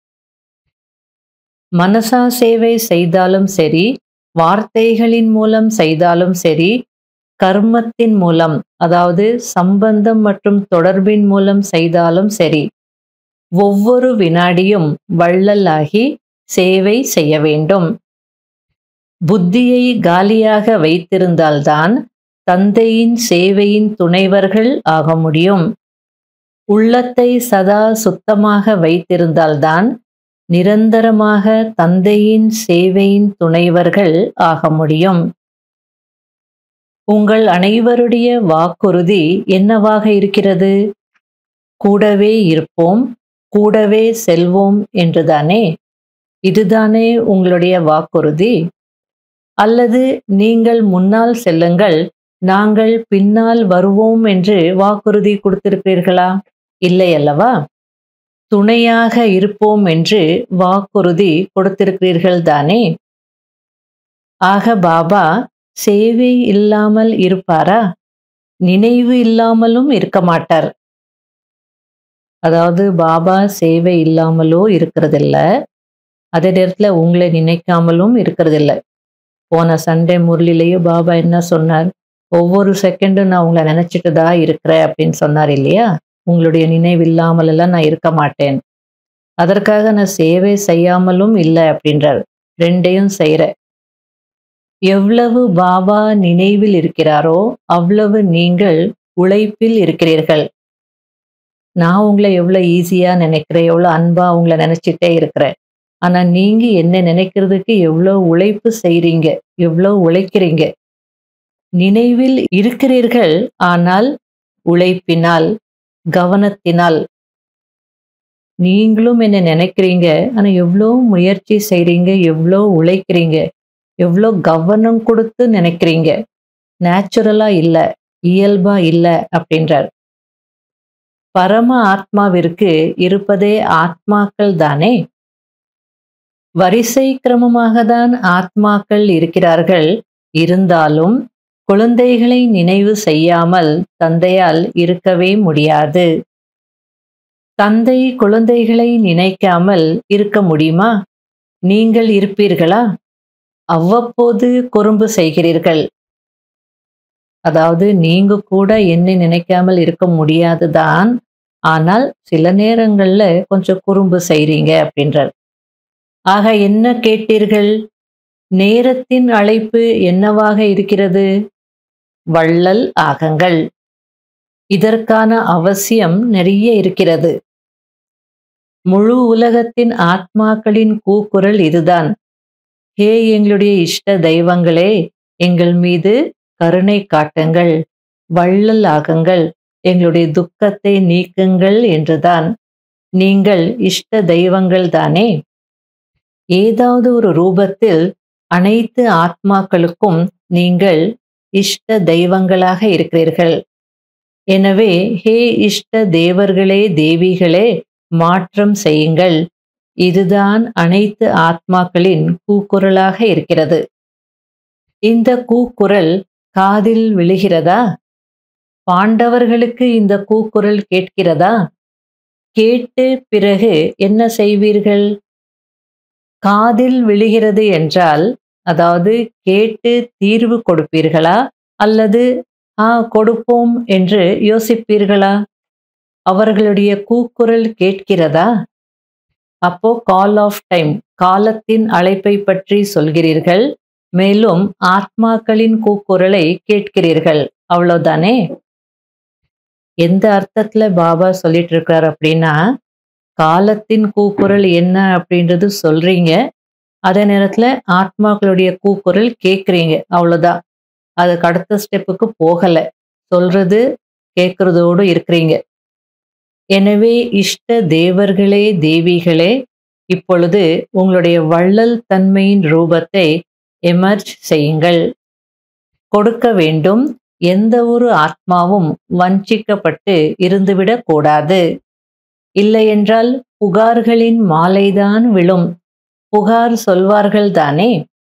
மனசா சேவை செய்தாலும் சரி வார்த்தைகளின் மூலம் செய்தாலும் சரி கர்மத்தின் மூலம் அதாவது சம்பந்தம் மற்றும் தொடர்பின் மூலம் செய்தாலும் சரி ஒவ்வொரு வினாடியும் வள்ளலாகி சேவை செய்ய வேண்டும் புத்தியை காலியாக வைத்திருந்தால்தான் தந்தையின் சேவையின் துணைவர்கள் ஆக முடியும் உள்ளத்தை சதா சுத்தமாக வைத்திருந்தால்தான் நிரந்தரமாக தந்தையின் சேவையின் துணைவர்கள் ஆக முடியும் உங்கள் அனைவருடைய வாக்குறுதி என்னவாக இருக்கிறது கூடவே இருப்போம் கூடவே செல்வோம் என்றுதானே இதுதானே உங்களுடைய வாக்குறுதி அல்லது நீங்கள் முன்னால் செல்லுங்கள் நாங்கள் பின்னால் வருவோம் என்று வாக்குறுதி கொடுத்திருக்கிறீர்களா இல்லை அல்லவா துணையாக இருப்போம் என்று வாக்குறுதி கொடுத்திருக்கிறீர்கள் தானே ஆக பாபா சேவை இல்லாமல் இருப்பாரா நினைவு இல்லாமலும் இருக்க மாட்டார் அதாவது பாபா சேவை இல்லாமலோ இருக்கிறதில்ல அதே நேரத்துல உங்களை நினைக்காமலும் இருக்கிறதில்ல போன சண்டே முரளிலேயே பாபா என்ன சொன்னார் ஒவ்வொரு செகண்டும் நான் உங்களை நினைச்சிட்டு தான் இருக்கிறேன் அப்படின்னு சொன்னார் இல்லையா உங்களுடைய நினைவு இல்லாமல் எல்லாம் நான் இருக்க மாட்டேன் அதற்காக நான் சேவை செய்யாமலும் இல்லை அப்படின்றார் ரெண்டையும் செய்யற எவ்வளவு பாபா நினைவில் இருக்கிறாரோ அவ்வளவு நீங்கள் உழைப்பில் இருக்கிறீர்கள் நான் உங்களை எவ்வளோ ஈஸியா நினைக்கிறேன் எவ்வளோ அன்பா உங்களை நினைச்சிட்டே இருக்கிறேன் ஆனா நீங்க என்ன நினைக்கிறதுக்கு எவ்வளோ உழைப்பு செய்றீங்க எவ்வளோ உழைக்கிறீங்க நினைவில் இருக்கிறீர்கள் ஆனால் உழைப்பினால் கவனத்தினால் நீங்களும் என்ன நினைக்கிறீங்க ஆனா எவ்வளோ முயற்சி செய்றீங்க எவ்வளோ உழைக்கிறீங்க எவ்வளோ கவனம் கொடுத்து நினைக்கிறீங்க நேச்சுரலா இல்ல இயல்பா இல்ல அப்படின்றார் பரம ஆத்மாவிற்கு இருப்பதே ஆத்மாக்கள் தானே வரிசை கிரமமாக தான் ஆத்மாக்கள் இருக்கிறார்கள் இருந்தாலும் குழந்தைகளை நினைவு செய்யாமல் தந்தையால் இருக்கவே முடியாது தந்தை குழந்தைகளை நினைக்காமல் இருக்க முடியுமா நீங்கள் இருப்பீர்களா அவ்வப்போது குறும்பு செய்கிறீர்கள் அதாவது நீங்க கூட என்னை நினைக்காமல் இருக்க முடியாதுதான் ஆனால் சில நேரங்கள்ல கொஞ்சம் குறும்பு செய்றீங்க அப்படின்றார் ஆக என்ன கேட்டீர்கள் நேரத்தின் அழைப்பு என்னவாக இருக்கிறது வள்ளல் ஆகங்கள் இதற்கான அவசியம் நிறைய இருக்கிறது முழு உலகத்தின் ஆத்மாக்களின் கூக்குரல் இதுதான் ஹே எங்களுடைய இஷ்ட தெய்வங்களே எங்கள் மீது கருணை காட்டுங்கள் வள்ளல் ஆகுங்கள் எங்களுடைய துக்கத்தை நீக்குங்கள் என்றுதான் நீங்கள் இஷ்ட தெய்வங்கள் தானே ஏதாவது ஒரு ரூபத்தில் அனைத்து ஆத்மாக்களுக்கும் நீங்கள் இஷ்ட தெய்வங்களாக இருக்கிறீர்கள் எனவே ஹே இஷ்ட தேவர்களே தேவிகளே மாற்றம் செய்யுங்கள் இதுதான் அனைத்து ஆத்மாக்களின் கூக்குரலாக இருக்கிறது இந்த கூக்குரல் காதில் விழுகிறதா பாண்டவர்களுக்கு இந்த கூக்குரல் கேட்கிறதா கேட்டு பிறகு என்ன செய்வீர்கள் காதில் விழுகிறது என்றால் அதாவது கேட்டு தீர்வு கொடுப்பீர்களா அல்லது ஆ கொடுப்போம் என்று யோசிப்பீர்களா அவர்களுடைய கூக்குரல் கேட்கிறதா அப்போ கால் ஆஃப் டைம் காலத்தின் அழைப்பை பற்றி சொல்கிறீர்கள் மேலும் ஆத்மாக்களின் கூக்குரலை கேட்கிறீர்கள் அவ்வளவுதானே எந்த அர்த்தத்துல பாபா சொல்லிட்டு இருக்கார் அப்படின்னா காலத்தின் கூக்குரல் என்ன அப்படின்றது சொல்றீங்க அதே நேரத்துல ஆத்மாக்களுடைய கூக்குரல் கேட்குறீங்க அவ்வளவுதான் அதுக்கு அடுத்த ஸ்டெப்புக்கு போகல சொல்றது கேட்கறதோடு இருக்கிறீங்க எனவே இஷ்ட தேவர்களே தேவிகளே இப்பொழுது உங்களுடைய வள்ளல் தன்மையின் ரூபத்தை எமர்ஜ் செய்யுங்கள் கொடுக்க வேண்டும் எந்த ஒரு ஆத்மாவும் வஞ்சிக்கப்பட்டு இருந்துவிடக் கூடாது இல்லையென்றால் புகார்களின் மாலைதான் விழும் புகார் சொல்வார்கள் தானே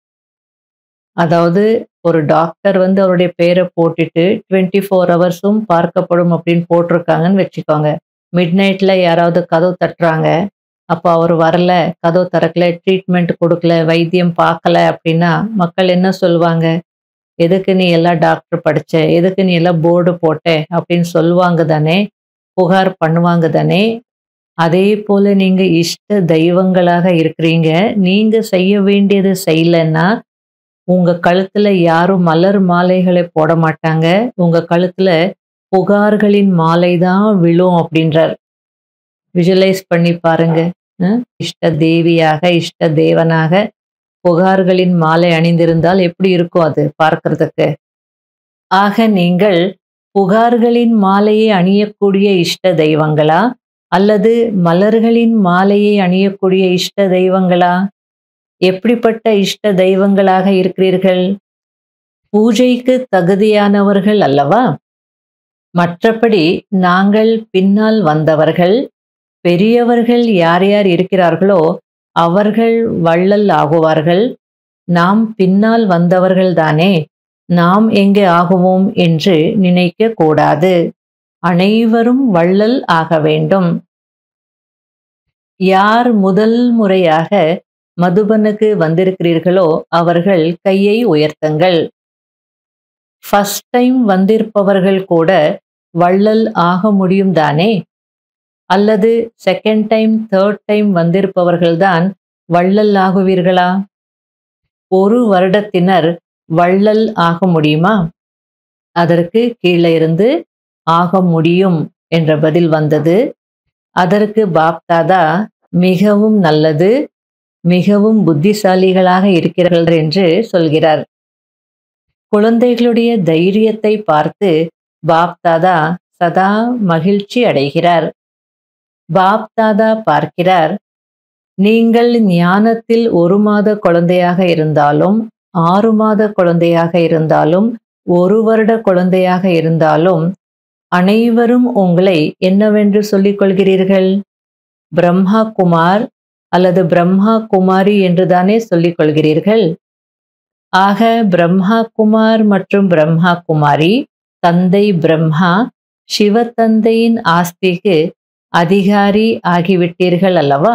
அதாவது ஒரு டாக்டர் வந்து அவருடைய பேரை போட்டுட்டு டுவெண்ட்டி ஃபோர் ஹவர்ஸும் பார்க்கப்படும் அப்படின்னு போட்டிருக்காங்கன்னு வச்சுக்கோங்க மிட் நைட்ல யாராவது கதவு தட்டுறாங்க அப்போ அவர் வரல கதவு திறக்கல ட்ரீட்மெண்ட் கொடுக்கல வைத்தியம் பார்க்கல அப்படின்னா மக்கள் என்ன சொல்லுவாங்க எதுக்கு நீ எல்லாம் டாக்டர் படிச்ச எதுக்கு நீ எல்லாம் போர்டு போட்ட அப்படின்னு சொல்லுவாங்க தானே புகார் பண்ணுவாங்க தானே அதே போல நீங்க இஷ்ட தெய்வங்களாக இருக்கிறீங்க நீங்க செய்ய வேண்டியது செய்யலைன்னா உங்க கழுத்துல யாரும் மலர் மாலைகளை போட மாட்டாங்க உங்க கழுத்துல புகார்களின் மாலை தான் விழும் அப்படின்றார் விஜுவலைஸ் பண்ணி பாருங்க அஹ் இஷ்ட தேவியாக இஷ்ட தேவனாக புகார்களின் மாலை அணிந்திருந்தால் எப்படி இருக்கும் அது பார்க்கறதுக்கு ஆக நீங்கள் புகார்களின் மாலையை அணியக்கூடிய இஷ்ட தெய்வங்களா அல்லது மலர்களின் மாலையை அணியக்கூடிய இஷ்ட தெய்வங்களா எப்படிப்பட்ட இஷ்ட தெய்வங்களாக இருக்கிறீர்கள் பூஜைக்கு தகுதியானவர்கள் அல்லவா மற்றபடி நாங்கள் பின்னால் வந்தவர்கள் பெரியவர்கள் யார் யார் இருக்கிறார்களோ அவர்கள் வள்ளல் ஆகுவார்கள் நாம் பின்னால் வந்தவர்கள் தானே நாம் எங்கே ஆகுவோம் என்று நினைக்க கூடாது அனைவரும் வள்ளல் ஆக வேண்டும் யார் முதல் முறையாக மதுபனுக்கு வந்திருக்கிறீர்களோ அவர்கள் கையை உயர்த்துங்கள் ஃபர்ஸ்ட் டைம் வந்திருப்பவர்கள் கூட வள்ளல் ஆக முடியும் தானே அல்லது செகண்ட் டைம் தேர்ட் டைம் வந்திருப்பவர்கள்தான் வள்ளல் ஆகுவீர்களா ஒரு வருடத்தினர் வள்ளல் ஆக முடியுமா அதற்கு கீழே இருந்து ஆக முடியும் என்ற பதில் வந்தது அதற்கு பாப்தாதா மிகவும் நல்லது மிகவும் புத்திசாலிகளாக இருக்கிறார்கள் என்று சொல்கிறார் குழந்தைகளுடைய தைரியத்தை பார்த்து பாப்தாதா சதா மகிழ்ச்சி அடைகிறார் பாப்தாதா பார்க்கிறார் நீங்கள் ஞானத்தில் ஒரு மாத குழந்தையாக இருந்தாலும் ஆறு மாத குழந்தையாக இருந்தாலும் ஒரு வருட குழந்தையாக இருந்தாலும் அனைவரும் உங்களை என்னவென்று சொல்லிக் கொள்கிறீர்கள் பிரம்மா குமார் அல்லது பிரம்மா குமாரி என்றுதானே சொல்லிக் கொள்கிறீர்கள் ஆக பிரம்மா குமார் மற்றும் பிரம்மா குமாரி தந்தை பிரம்மா சிவத்தந்தையின் ஆஸ்திக்கு அதிகாரி ஆகிவிட்டீர்கள் அல்லவா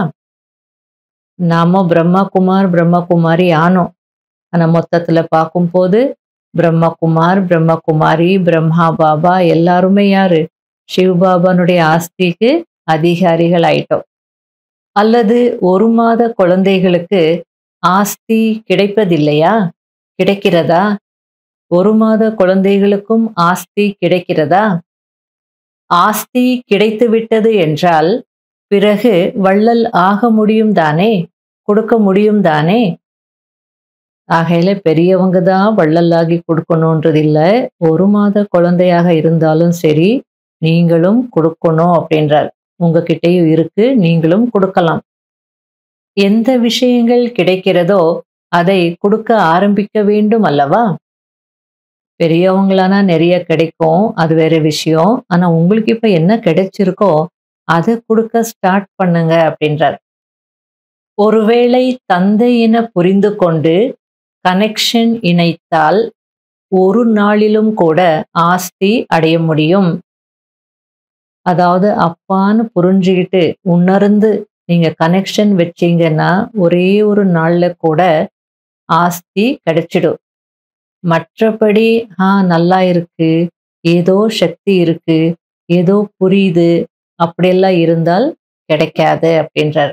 நாம பிரம்மகுமார் பிரம்மகுமாரி ஆனோம் ஆனா மொத்தத்துல பார்க்கும்போது பிரம்மகுமார் பிரம்மகுமாரி பிரம்மா பாபா எல்லாருமே யாரு சிவபாபானுடைய ஆஸ்திக்கு அதிகாரிகள் ஆயிட்டோம் அல்லது ஒரு மாத குழந்தைகளுக்கு ஆஸ்தி கிடைப்பதில்லையா கிடைக்கிறதா ஒரு மாத குழந்தைகளுக்கும் ஆஸ்தி கிடைக்கிறதா ஆஸ்தி கிடைத்து விட்டது என்றால் பிறகு வள்ளல் ஆக முடியும் தானே கொடுக்க முடியும் தானே ஆகையில பெரியவங்க தான் வள்ளலாகி கொடுக்கணுன்றது இல்லை ஒரு மாத குழந்தையாக இருந்தாலும் சரி நீங்களும் கொடுக்கணும் அப்படின்றார் உங்ககிட்டயும் இருக்கு நீங்களும் கொடுக்கலாம் எந்த விஷயங்கள் கிடைக்கிறதோ அதை கொடுக்க ஆரம்பிக்க வேண்டும் அல்லவா பெரியவங்களானா நிறைய கிடைக்கும் அது வேற விஷயம் ஆனா உங்களுக்கு இப்ப என்ன கிடைச்சிருக்கோ அதை கொடுக்க ஸ்டார்ட் பண்ணுங்க அப்படின்றார் ஒருவேளை தந்தை என புரிந்து கொண்டு கனெக்ஷன் இணைத்தால் ஒரு நாளிலும் கூட ஆஸ்தி அடைய முடியும் அதாவது அப்பான்னு புரிஞ்சுக்கிட்டு உணர்ந்து நீங்க கனெக்ஷன் வச்சீங்கன்னா ஒரே ஒரு நாள்ல கூட ஆஸ்தி கிடைச்சிடும் மற்றபடி ஆ நல்லா இருக்கு ஏதோ சக்தி இருக்கு ஏதோ புரியுது அப்படியெல்லாம் இருந்தால் கிடைக்காது அப்படின்றார்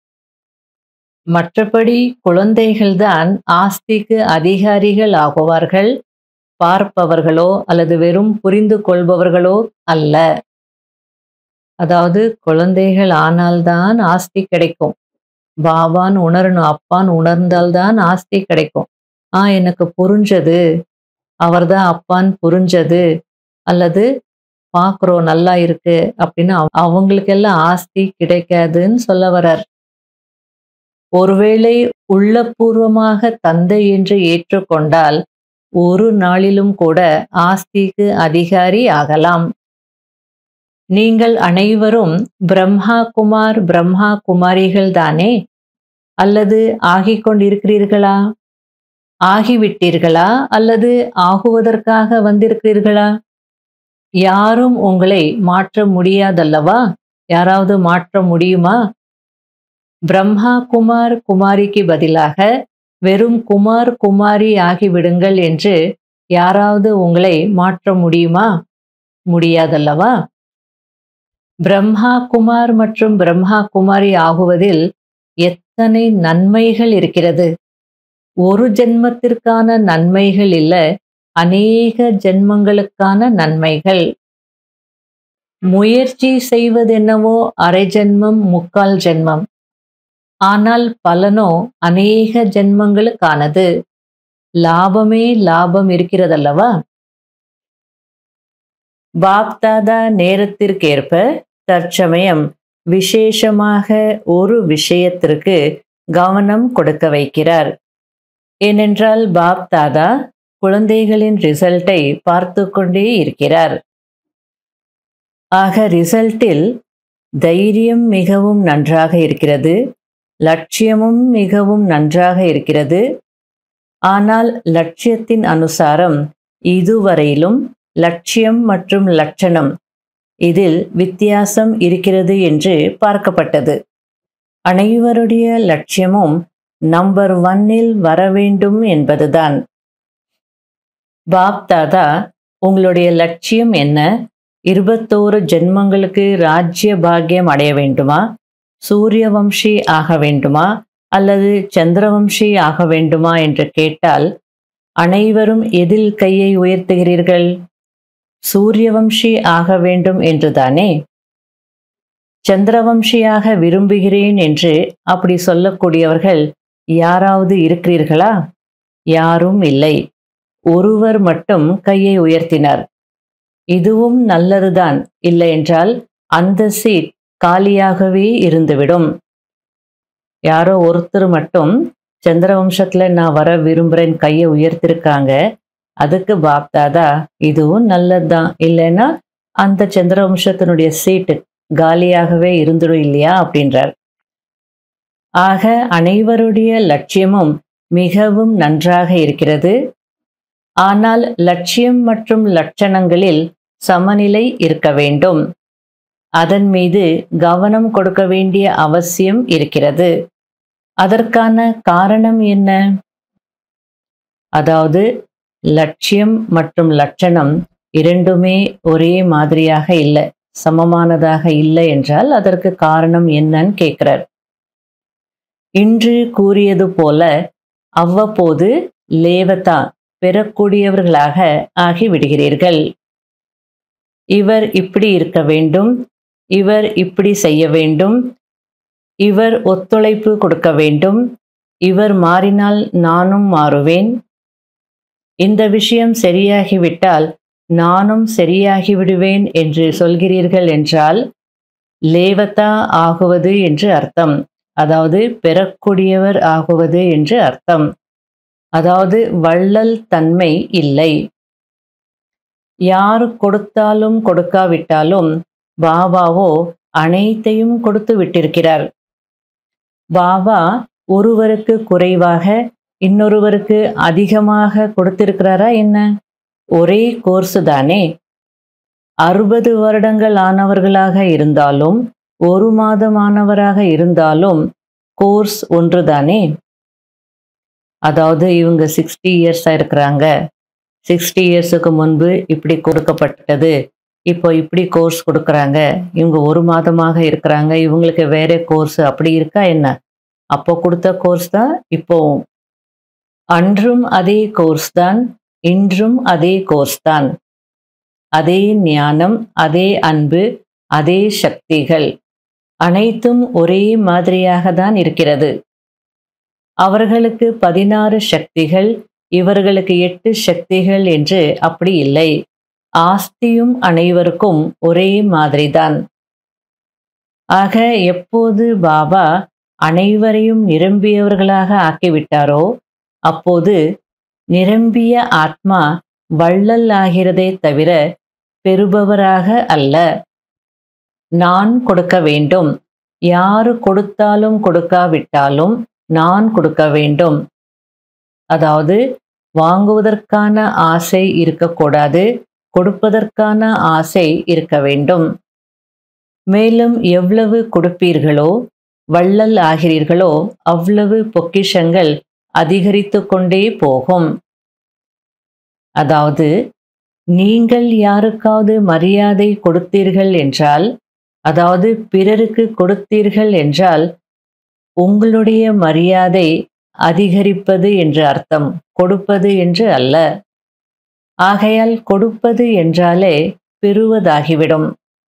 மற்றபடி குழந்தைகள் தான் ஆஸ்திக்கு அதிகாரிகள் ஆகுவார்கள் பார்ப்பவர்களோ அல்லது வெறும் புரிந்து கொள்பவர்களோ அல்ல அதாவது குழந்தைகள் ஆனால்தான் ஆஸ்தி கிடைக்கும் பாபான்னு உணரணும் அப்பான்னு உணர்ந்தால்தான் ஆஸ்தி கிடைக்கும் ஆ எனக்கு புரிஞ்சது அவர்தான் அப்பான்னு புரிஞ்சது அல்லது பார்க்குறோம் நல்லா இருக்கு அப்படின்னு அவ- அவங்களுக்கெல்லாம் ஆஸ்தி கிடைக்காதுன்னு சொல்ல வர்றார் ஒருவேளை உள்ளபூர்வமாக தந்தை என்று ஏற்றுக்கொண்டால் ஒரு நாளிலும் கூட ஆஸ்திக்கு அதிகாரி ஆகலாம் நீங்கள் அனைவரும் பிரம்மா குமார் பிரம்மா குமாரிகள் தானே அல்லது ஆகிக் கொண்டிருக்கிறீர்களா ஆகிவிட்டீர்களா அல்லது ஆகுவதற்காக வந்திருக்கிறீர்களா யாரும் உங்களை மாற்ற முடியாதல்லவா யாராவது மாற்ற முடியுமா பிரம்மா குமார் குமாரிக்கு பதிலாக வெறும் குமார் குமாரி ஆகிவிடுங்கள் என்று யாராவது உங்களை மாற்ற முடியுமா முடியாதல்லவா பிரம்மா குமார் மற்றும் பிரம்மா குமாரி ஆகுவதில் எத்தனை நன்மைகள் இருக்கிறது ஒரு ஜென்மத்திற்கான நன்மைகள் இல்ல அநேக ஜென்மங்களுக்கான நன்மைகள் முயற்சி செய்வதென்னவோ அரை ஜென்மம் முக்கால் ஜென்மம் ஆனால் பலனோ அநேக ஜென்மங்களுக்கானது லாபமே லாபம் இருக்கிறதல்லவா பாப்தாதா நேரத்திற்கேற்ப தற்சமயம் விசேஷமாக ஒரு விஷயத்திற்கு கவனம் கொடுக்க வைக்கிறார் ஏனென்றால் பாப்தாதா குழந்தைகளின் ரிசல்ட்டை பார்த்து கொண்டே இருக்கிறார் ஆக ரிசல்ட்டில் தைரியம் மிகவும் நன்றாக இருக்கிறது லட்சியமும் மிகவும் நன்றாக இருக்கிறது ஆனால் லட்சியத்தின் அனுசாரம் இதுவரையிலும் லட்சியம் மற்றும் லட்சணம் இதில் வித்தியாசம் இருக்கிறது என்று பார்க்கப்பட்டது அனைவருடைய லட்சியமும் நம்பர் ஒன்னில் வர வேண்டும் என்பதுதான் பாப்தாதா உங்களுடைய லட்சியம் என்ன இருபத்தோரு ஜென்மங்களுக்கு ராஜ்ய பாக்கியம் அடைய வேண்டுமா சூரிய வம்சி ஆக வேண்டுமா அல்லது சந்திரவம்சி ஆக வேண்டுமா என்று கேட்டால் அனைவரும் எதில் கையை உயர்த்துகிறீர்கள் சூரியவம்சி ஆக வேண்டும் என்றுதானே சந்திரவம்சியாக விரும்புகிறேன் என்று அப்படி சொல்லக்கூடியவர்கள் யாராவது இருக்கிறீர்களா யாரும் இல்லை ஒருவர் மட்டும் கையை உயர்த்தினார் இதுவும் நல்லதுதான் இல்லை என்றால் அந்த சீட் காலியாகவே இருந்துவிடும் யாரோ ஒருத்தர் மட்டும் சந்திரவம்சத்துல நான் வர விரும்புறேன் கையை உயர்த்திருக்காங்க அதுக்கு பாப்தாதா இதுவும் நல்லதுதான் இல்லைன்னா அந்த சந்திரவம்சத்தினுடைய சீட்டு காலியாகவே இருந்துடும் இல்லையா அப்படின்றார் ஆக அனைவருடைய லட்சியமும் மிகவும் நன்றாக இருக்கிறது ஆனால் லட்சியம் மற்றும் லட்சணங்களில் சமநிலை இருக்க வேண்டும் அதன் மீது கவனம் கொடுக்க வேண்டிய அவசியம் இருக்கிறது அதற்கான காரணம் என்ன அதாவது லட்சியம் மற்றும் லட்சணம் இரண்டுமே ஒரே மாதிரியாக இல்லை சமமானதாக இல்லை என்றால் அதற்கு காரணம் என்னன்னு கேட்கிறார் இன்று கூறியது போல அவ்வப்போது லேவதா பெறக்கூடியவர்களாக ஆகிவிடுகிறீர்கள் இவர் இப்படி இருக்க வேண்டும் இவர் இப்படி செய்ய வேண்டும் இவர் ஒத்துழைப்பு கொடுக்க வேண்டும் இவர் மாறினால் நானும் மாறுவேன் இந்த விஷயம் சரியாகிவிட்டால் நானும் சரியாகி விடுவேன் என்று சொல்கிறீர்கள் என்றால் லேவதா ஆகுவது என்று அர்த்தம் அதாவது பெறக்கூடியவர் ஆகுவது என்று அர்த்தம் அதாவது வள்ளல் தன்மை இல்லை யார் கொடுத்தாலும் கொடுக்காவிட்டாலும் பாபாவோ அனைத்தையும் கொடுத்து விட்டிருக்கிறார் பாபா ஒருவருக்கு குறைவாக இன்னொருவருக்கு அதிகமாக கொடுத்திருக்கிறாரா என்ன ஒரே கோர்ஸ் தானே அறுபது வருடங்கள் ஆனவர்களாக இருந்தாலும் ஒரு மாதமானவராக இருந்தாலும் கோர்ஸ் ஒன்றுதானே அதாவது இவங்க சிக்ஸ்டி இயர்ஸாக இருக்கிறாங்க சிக்ஸ்டி இயர்ஸுக்கு முன்பு இப்படி கொடுக்கப்பட்டது இப்போ இப்படி கோர்ஸ் கொடுக்குறாங்க இவங்க ஒரு மாதமாக இருக்கிறாங்க இவங்களுக்கு வேற கோர்ஸ் அப்படி இருக்கா என்ன அப்போ கொடுத்த கோர்ஸ் தான் இப்போ அன்றும் அதே கோர்ஸ் தான் இன்றும் அதே கோர்ஸ் தான் அதே ஞானம் அதே அன்பு அதே சக்திகள் அனைத்தும் ஒரே மாதிரியாக தான் இருக்கிறது அவர்களுக்கு பதினாறு சக்திகள் இவர்களுக்கு எட்டு சக்திகள் என்று அப்படி இல்லை ஆஸ்தியும் அனைவருக்கும் ஒரே மாதிரிதான் ஆக எப்போது பாபா அனைவரையும் நிரம்பியவர்களாக ஆக்கிவிட்டாரோ அப்போது நிரம்பிய ஆத்மா வள்ளல் ஆகிறதே தவிர பெறுபவராக அல்ல நான் கொடுக்க வேண்டும் யாரு கொடுத்தாலும் கொடுக்காவிட்டாலும் நான் கொடுக்க வேண்டும் அதாவது வாங்குவதற்கான ஆசை இருக்கக்கூடாது கொடுப்பதற்கான ஆசை இருக்க வேண்டும் மேலும் எவ்வளவு கொடுப்பீர்களோ வள்ளல் ஆகிறீர்களோ அவ்வளவு பொக்கிஷங்கள் அதிகரித்து கொண்டே போகும் அதாவது நீங்கள் யாருக்காவது மரியாதை கொடுத்தீர்கள் என்றால் அதாவது பிறருக்கு கொடுத்தீர்கள் என்றால் உங்களுடைய மரியாதை அதிகரிப்பது என்று அர்த்தம் கொடுப்பது என்று அல்ல ஆகையால் கொடுப்பது என்றாலே பெறுவதாகிவிடும்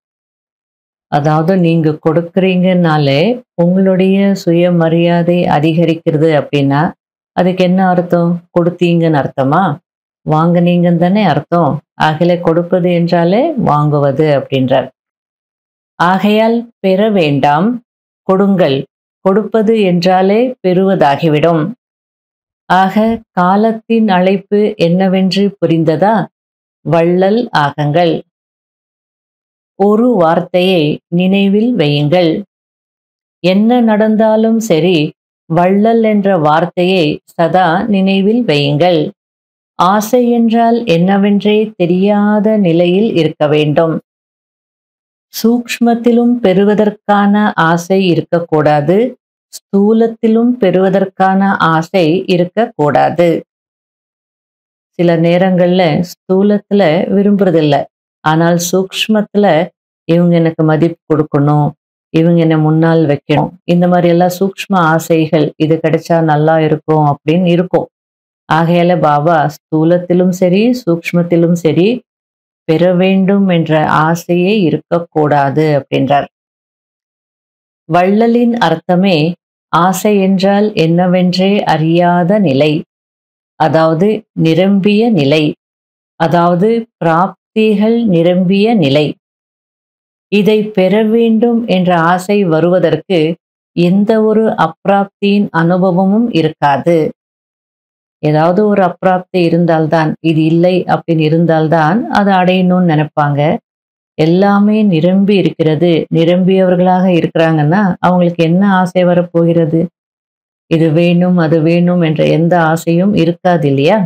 அதாவது நீங்க கொடுக்குறீங்கனாலே உங்களுடைய சுயமரியாதை அதிகரிக்கிறது அப்படின்னா அதுக்கு என்ன அர்த்தம் கொடுத்தீங்கன்னு அர்த்தமா வாங்குனீங்கன்னு தானே அர்த்தம் ஆகல கொடுப்பது என்றாலே வாங்குவது அப்படின்றார் ஆகையால் பெற வேண்டாம் கொடுங்கள் கொடுப்பது என்றாலே பெறுவதாகிவிடும் ஆக காலத்தின் அழைப்பு என்னவென்று புரிந்ததா வள்ளல் ஆகங்கள் ஒரு வார்த்தையை நினைவில் வையுங்கள் என்ன நடந்தாலும் சரி வள்ளல் என்ற வார்த்தையை சதா நினைவில் வையுங்கள் ஆசை என்றால் என்னவென்றே தெரியாத நிலையில் இருக்க வேண்டும் சூக்ஷ்மத்திலும் பெறுவதற்கான ஆசை இருக்கக்கூடாது ஸ்தூலத்திலும் பெறுவதற்கான ஆசை இருக்கக்கூடாது சில நேரங்கள்ல ஸ்தூலத்துல விரும்புறதில்ல ஆனால் சூக்ஷ்மத்துல இவங்க எனக்கு மதிப்பு கொடுக்கணும் இவங்க என்னை முன்னால் வைக்கணும் இந்த மாதிரி எல்லாம் சூக்ஷ்ம ஆசைகள் இது கிடைச்சா நல்லா இருக்கும் அப்படின்னு இருக்கும் ஆகையால பாபா ஸ்தூலத்திலும் சரி சூக்ஷ்மத்திலும் சரி பெற வேண்டும் என்ற ஆசையே இருக்கக்கூடாது அப்படின்றார் வள்ளலின் அர்த்தமே ஆசை என்றால் என்னவென்றே அறியாத நிலை அதாவது நிரம்பிய நிலை அதாவது பிராப்திகள் நிரம்பிய நிலை இதை பெற வேண்டும் என்ற ஆசை வருவதற்கு எந்த ஒரு அப்பிராப்தியின் அனுபவமும் இருக்காது ஏதாவது ஒரு அப்பிராப்தி இருந்தால்தான் இது இல்லை அப்படின்னு இருந்தால்தான் அதை அடையணும்னு நினைப்பாங்க எல்லாமே நிரம்பி இருக்கிறது நிரம்பியவர்களாக இருக்கிறாங்கன்னா அவங்களுக்கு என்ன ஆசை வரப்போகிறது இது வேணும் அது வேணும் என்ற எந்த ஆசையும் இருக்காது இல்லையா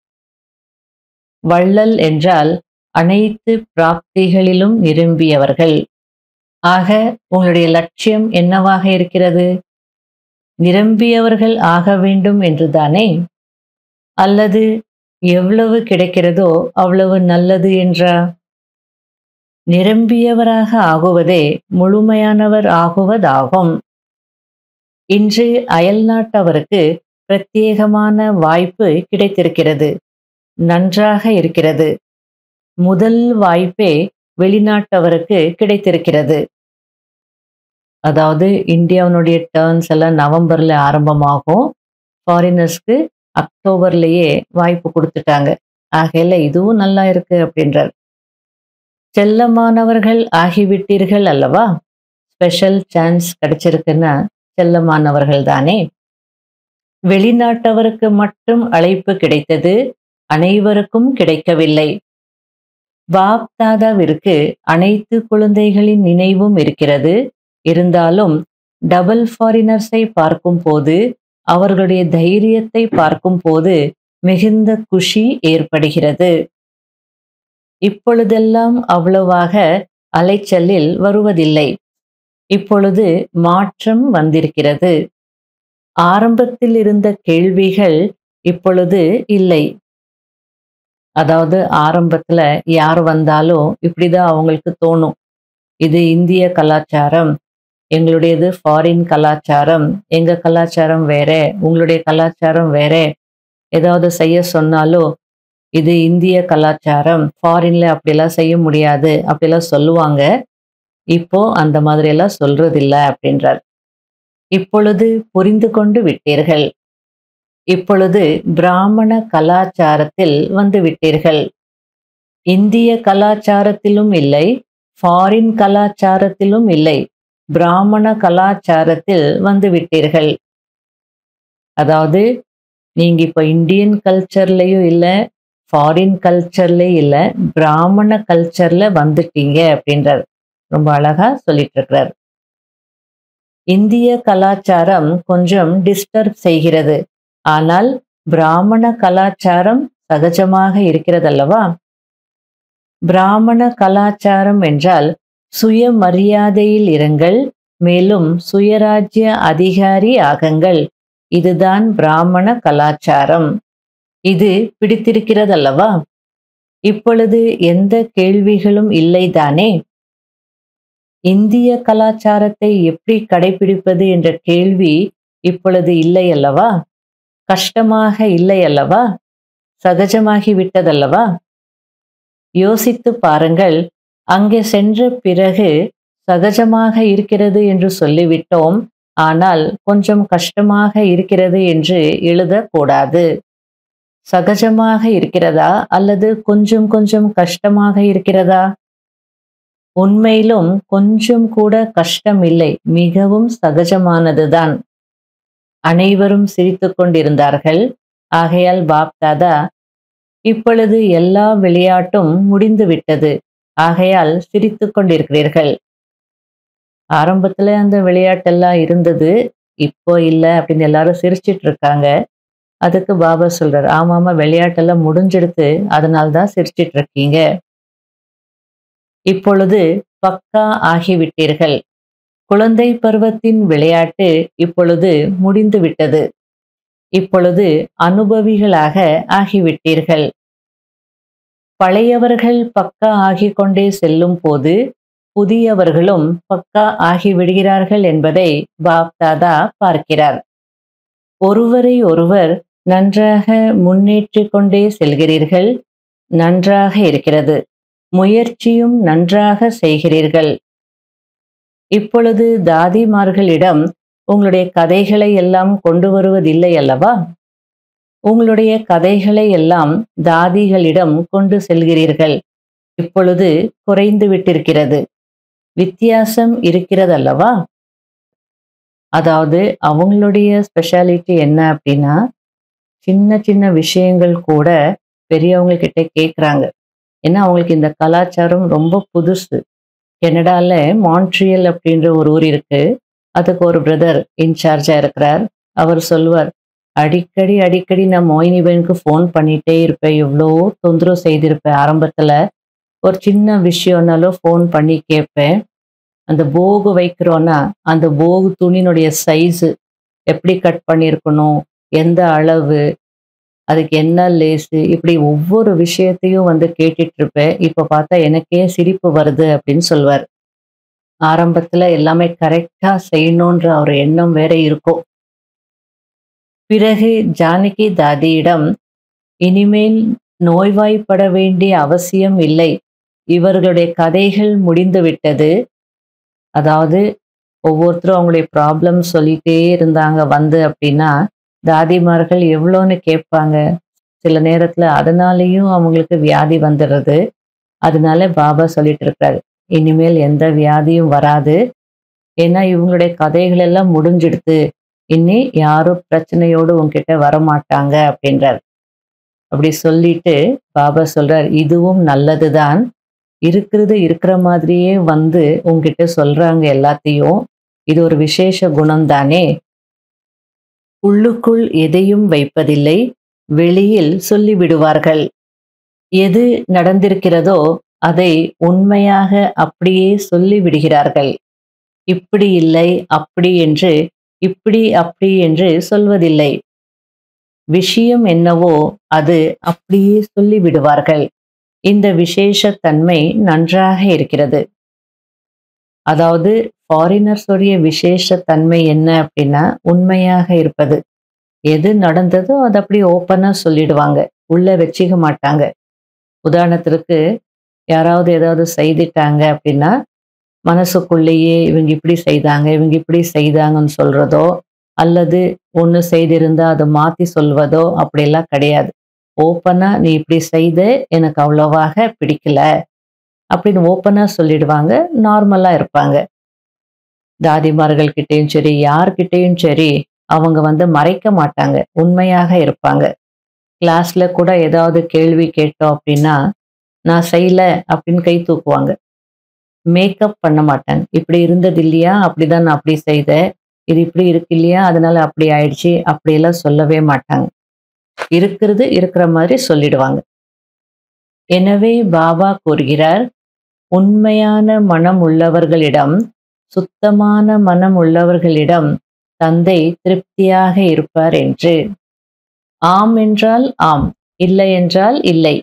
வள்ளல் என்றால் அனைத்து பிராப்திகளிலும் நிரம்பியவர்கள் ஆக உங்களுடைய லட்சியம் என்னவாக இருக்கிறது நிரம்பியவர்கள் ஆக வேண்டும் என்றுதானே அல்லது எவ்வளவு கிடைக்கிறதோ அவ்வளவு நல்லது என்றா நிரம்பியவராக ஆகுவதே முழுமையானவர் ஆகுவதாகும் இன்று அயல்நாட்டவருக்கு பிரத்யேகமான வாய்ப்பு கிடைத்திருக்கிறது நன்றாக இருக்கிறது முதல் வாய்ப்பே வெளிநாட்டவருக்கு கிடைத்திருக்கிறது அதாவது இந்தியாவினுடைய டேர்ன்ஸ் எல்லாம் நவம்பர்ல ஆரம்பமாகும் ஃபாரினர்ஸ்க்கு அக்டோபர்லயே வாய்ப்பு கொடுத்துட்டாங்க ஆகையில இதுவும் நல்லா இருக்கு அப்படின்றார் செல்லமானவர்கள் ஆகிவிட்டீர்கள் அல்லவா ஸ்பெஷல் சான்ஸ் கிடைச்சிருக்குன்னா செல்லமானவர்கள் தானே வெளிநாட்டவருக்கு மட்டும் அழைப்பு கிடைத்தது அனைவருக்கும் கிடைக்கவில்லை பாப் தாதாவிற்கு அனைத்து குழந்தைகளின் நினைவும் இருக்கிறது இருந்தாலும் டபுள் ஃபாரினர்ஸை பார்க்கும் போது அவர்களுடைய தைரியத்தை பார்க்கும் போது மிகுந்த குஷி ஏற்படுகிறது இப்பொழுதெல்லாம் அவ்வளவாக அலைச்சலில் வருவதில்லை இப்பொழுது மாற்றம் வந்திருக்கிறது ஆரம்பத்தில் இருந்த கேள்விகள் இப்பொழுது இல்லை அதாவது ஆரம்பத்துல யார் வந்தாலும் இப்படிதான் அவங்களுக்கு தோணும் இது இந்திய கலாச்சாரம் எங்களுடையது ஃபாரின் கலாச்சாரம் எங்க கலாச்சாரம் வேற உங்களுடைய கலாச்சாரம் வேற ஏதாவது செய்ய சொன்னாலும் இது இந்திய கலாச்சாரம் ஃபாரின்ல அப்படிலாம் செய்ய முடியாது அப்படிலாம் சொல்லுவாங்க இப்போ அந்த மாதிரி எல்லாம் சொல்றதில்ல அப்படின்றார் இப்பொழுது புரிந்து கொண்டு விட்டீர்கள் இப்பொழுது பிராமண கலாச்சாரத்தில் வந்து விட்டீர்கள் இந்திய கலாச்சாரத்திலும் இல்லை ஃபாரின் கலாச்சாரத்திலும் இல்லை பிராமண கலாச்சாரத்தில் வந்து விட்டீர்கள் அதாவது நீங்க இப்ப இந்தியன் கல்ச்சர்லயும் இல்ல ஃபாரின் கல்ச்சர்லயும் இல்ல பிராமண கல்ச்சர்ல வந்துட்டீங்க அப்படின்றார் ரொம்ப அழகா சொல்லிட்டு இருக்கிறார் இந்திய கலாச்சாரம் கொஞ்சம் டிஸ்டர்ப் செய்கிறது ஆனால் பிராமண கலாச்சாரம் சகஜமாக இருக்கிறதல்லவா பிராமண கலாச்சாரம் என்றால் சுயமரியாதையில் இருங்கள் மேலும் சுயராஜ்ய அதிகாரி ஆகுங்கள் இதுதான் பிராமண கலாச்சாரம் இது பிடித்திருக்கிறதல்லவா இப்பொழுது எந்த கேள்விகளும் இல்லைதானே இந்திய கலாச்சாரத்தை எப்படி கடைபிடிப்பது என்ற கேள்வி இப்பொழுது இல்லை அல்லவா கஷ்டமாக இல்லை அல்லவா சகஜமாகி விட்டதல்லவா யோசித்து பாருங்கள் அங்கே சென்ற பிறகு சகஜமாக இருக்கிறது என்று சொல்லிவிட்டோம் ஆனால் கொஞ்சம் கஷ்டமாக இருக்கிறது என்று எழுதக்கூடாது சகஜமாக இருக்கிறதா அல்லது கொஞ்சம் கொஞ்சம் கஷ்டமாக இருக்கிறதா உண்மையிலும் கொஞ்சம் கூட கஷ்டம் இல்லை மிகவும் சகஜமானதுதான் அனைவரும் சிரித்துக் கொண்டிருந்தார்கள் ஆகையால் பாப் தாதா இப்பொழுது எல்லா விளையாட்டும் முடிந்து விட்டது ஆகையால் சிரித்துக் கொண்டிருக்கிறீர்கள் ஆரம்பத்துல அந்த விளையாட்டெல்லாம் இருந்தது இப்போ இல்லை அப்படின்னு எல்லாரும் சிரிச்சிட்டு இருக்காங்க அதுக்கு பாபா சொல்றார் ஆமா ஆமா விளையாட்டெல்லாம் முடிஞ்செடுத்து அதனால்தான் சிரிச்சிட்டு இருக்கீங்க இப்பொழுது பக்கா ஆகிவிட்டீர்கள் குழந்தை பருவத்தின் விளையாட்டு இப்பொழுது முடிந்து விட்டது இப்பொழுது அனுபவிகளாக ஆகிவிட்டீர்கள் பழையவர்கள் பக்கா ஆகிக் கொண்டே செல்லும் போது புதியவர்களும் பக்கா ஆகிவிடுகிறார்கள் என்பதை பாப் தாதா பார்க்கிறார் ஒருவரை ஒருவர் நன்றாக முன்னேற்றிக் கொண்டே செல்கிறீர்கள் நன்றாக இருக்கிறது முயற்சியும் நன்றாக செய்கிறீர்கள் இப்பொழுது தாதிமார்களிடம் உங்களுடைய கதைகளை எல்லாம் கொண்டு வருவதில்லை அல்லவா உங்களுடைய கதைகளை எல்லாம் தாதிகளிடம் கொண்டு செல்கிறீர்கள் இப்பொழுது குறைந்து விட்டிருக்கிறது வித்தியாசம் இருக்கிறதல்லவா அதாவது அவங்களுடைய ஸ்பெஷாலிட்டி என்ன அப்படின்னா சின்ன சின்ன விஷயங்கள் கூட பெரியவங்க கிட்ட கேட்குறாங்க ஏன்னா அவங்களுக்கு இந்த கலாச்சாரம் ரொம்ப புதுசு கனடால மான்ட்ரியல் அப்படின்ற ஒரு ஊர் இருக்கு அதுக்கு ஒரு பிரதர் இன்சார்ஜா இருக்கிறார் அவர் சொல்வார் அடிக்கடி அடிக்கடி நான் மோயினிபனுக்கு ஃபோன் பண்ணிட்டே இருப்பேன் எவ்வளோ தொந்தரவு செய்திருப்பேன் ஆரம்பத்துல ஒரு சின்ன விஷயம்னாலும் ஃபோன் பண்ணி கேட்பேன் அந்த போகு வைக்கிறோன்னா அந்த போகு துணியினுடைய சைஸு எப்படி கட் பண்ணியிருக்கணும் எந்த அளவு அதுக்கு என்ன லேஸு இப்படி ஒவ்வொரு விஷயத்தையும் வந்து கேட்டுட்டு இருப்பேன் இப்போ பார்த்தா எனக்கே சிரிப்பு வருது அப்படின்னு சொல்வார் ஆரம்பத்துல எல்லாமே கரெக்டா செய்யணுன்ற ஒரு எண்ணம் வேற இருக்கும் பிறகு ஜானகி தாதியிடம் இனிமேல் நோய்வாய்ப்பட வேண்டிய அவசியம் இல்லை இவர்களுடைய கதைகள் முடிந்து விட்டது அதாவது ஒவ்வொருத்தரும் அவங்களுடைய ப்ராப்ளம் சொல்லிட்டே இருந்தாங்க வந்து அப்படின்னா தாதிமார்கள் எவ்வளோன்னு கேட்பாங்க சில நேரத்துல அதனாலேயும் அவங்களுக்கு வியாதி வந்துடுறது அதனால பாபா சொல்லிட்டு இருக்காரு இனிமேல் எந்த வியாதியும் வராது ஏன்னா இவங்களுடைய கதைகள் எல்லாம் முடிஞ்சிடுது இனி யாரும் பிரச்சனையோடு உங்ககிட்ட வரமாட்டாங்க அப்படின்றார் அப்படி சொல்லிட்டு பாபா சொல்றார் இதுவும் நல்லதுதான் இருக்கிறது இருக்கிற மாதிரியே வந்து உங்ககிட்ட சொல்றாங்க எல்லாத்தையும் இது ஒரு விசேஷ குணம் தானே உள்ளுக்குள் எதையும் வைப்பதில்லை வெளியில் சொல்லிவிடுவார்கள் எது நடந்திருக்கிறதோ அதை உண்மையாக அப்படியே சொல்லிவிடுகிறார்கள் இப்படி இல்லை அப்படி என்று இப்படி அப்படி என்று சொல்வதில்லை விஷயம் என்னவோ அது அப்படியே சொல்லிவிடுவார்கள் இந்த விசேஷ தன்மை நன்றாக இருக்கிறது அதாவது ஃபாரினர்ஸோடைய விசேஷ தன்மை என்ன அப்படின்னா உண்மையாக இருப்பது எது நடந்ததோ அதை அப்படி ஓப்பனாக சொல்லிடுவாங்க உள்ள வச்சிக்க மாட்டாங்க உதாரணத்திற்கு யாராவது ஏதாவது செய்துட்டாங்க அப்படின்னா மனசுக்குள்ளேயே இவங்க இப்படி செய்தாங்க இவங்க இப்படி செய்தாங்கன்னு சொல்றதோ அல்லது ஒன்று செய்திருந்தா அதை மாற்றி சொல்வதோ அப்படியெல்லாம் கிடையாது ஓப்பனாக நீ இப்படி செய்த எனக்கு அவ்வளோவாக பிடிக்கல அப்படின்னு ஓப்பனாக சொல்லிடுவாங்க நார்மலாக இருப்பாங்க தாதிமார்கள் கிட்டேயும் சரி யார்கிட்டேயும் சரி அவங்க வந்து மறைக்க மாட்டாங்க உண்மையாக இருப்பாங்க கிளாஸ்ல கூட ஏதாவது கேள்வி கேட்டோம் அப்படின்னா நான் செய்யல அப்படின்னு கை தூக்குவாங்க மேக்கப் பண்ண மாட்டாங்க இப்படி இருந்தது இல்லையா அப்படிதான் நான் அப்படி செய்தேன் இது இப்படி இருக்கு இல்லையா அதனால அப்படி ஆயிடுச்சு அப்படியெல்லாம் சொல்லவே மாட்டாங்க இருக்கிறது இருக்கிற மாதிரி சொல்லிடுவாங்க எனவே பாபா கூறுகிறார் உண்மையான மனம் உள்ளவர்களிடம் சுத்தமான மனம் உள்ளவர்களிடம் தந்தை திருப்தியாக இருப்பார் என்று ஆம் என்றால் ஆம் இல்லை என்றால் இல்லை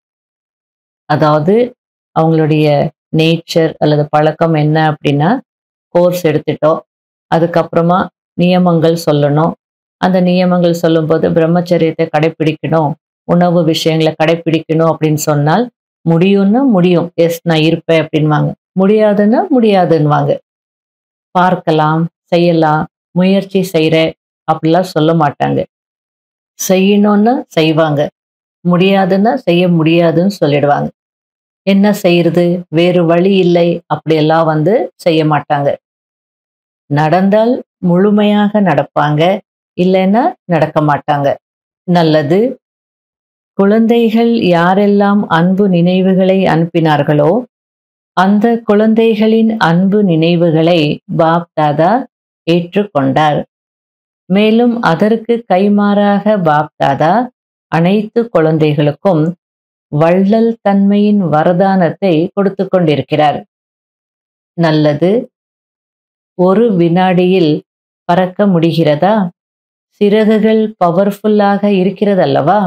அதாவது அவங்களுடைய நேச்சர் அல்லது பழக்கம் என்ன அப்படின்னா கோர்ஸ் எடுத்துட்டோம் அதுக்கப்புறமா நியமங்கள் சொல்லணும் அந்த நியமங்கள் சொல்லும்போது பிரம்மச்சரியத்தை கடைப்பிடிக்கணும் உணவு விஷயங்களை கடைப்பிடிக்கணும் அப்படின்னு சொன்னால் முடியும்னா முடியும் எஸ் நான் இருப்பேன் அப்படின்வாங்க முடியாதுன்னா முடியாதுன்னுவாங்க பார்க்கலாம் செய்யலாம் முயற்சி செய்கிற அப்படிலாம் சொல்ல மாட்டாங்க செய்யணும்னா செய்வாங்க முடியாதுன்னா செய்ய முடியாதுன்னு சொல்லிடுவாங்க என்ன செய்யறது வேறு வழி இல்லை அப்படியெல்லாம் வந்து செய்ய மாட்டாங்க நடந்தால் முழுமையாக நடப்பாங்க இல்லைன்னா நடக்க மாட்டாங்க நல்லது குழந்தைகள் யாரெல்லாம் அன்பு நினைவுகளை அனுப்பினார்களோ அந்த குழந்தைகளின் அன்பு நினைவுகளை பாப் தாதா ஏற்றுக்கொண்டார் மேலும் அதற்கு கைமாறாக பாப் தாதா அனைத்து குழந்தைகளுக்கும் வள்ளல் தன்மையின் வரதானத்தை கொடுத்து கொண்டிருக்கிறார் நல்லது ஒரு வினாடியில் பறக்க முடிகிறதா சிறகுகள் பவர்ஃபுல்லாக இருக்கிறதல்லவா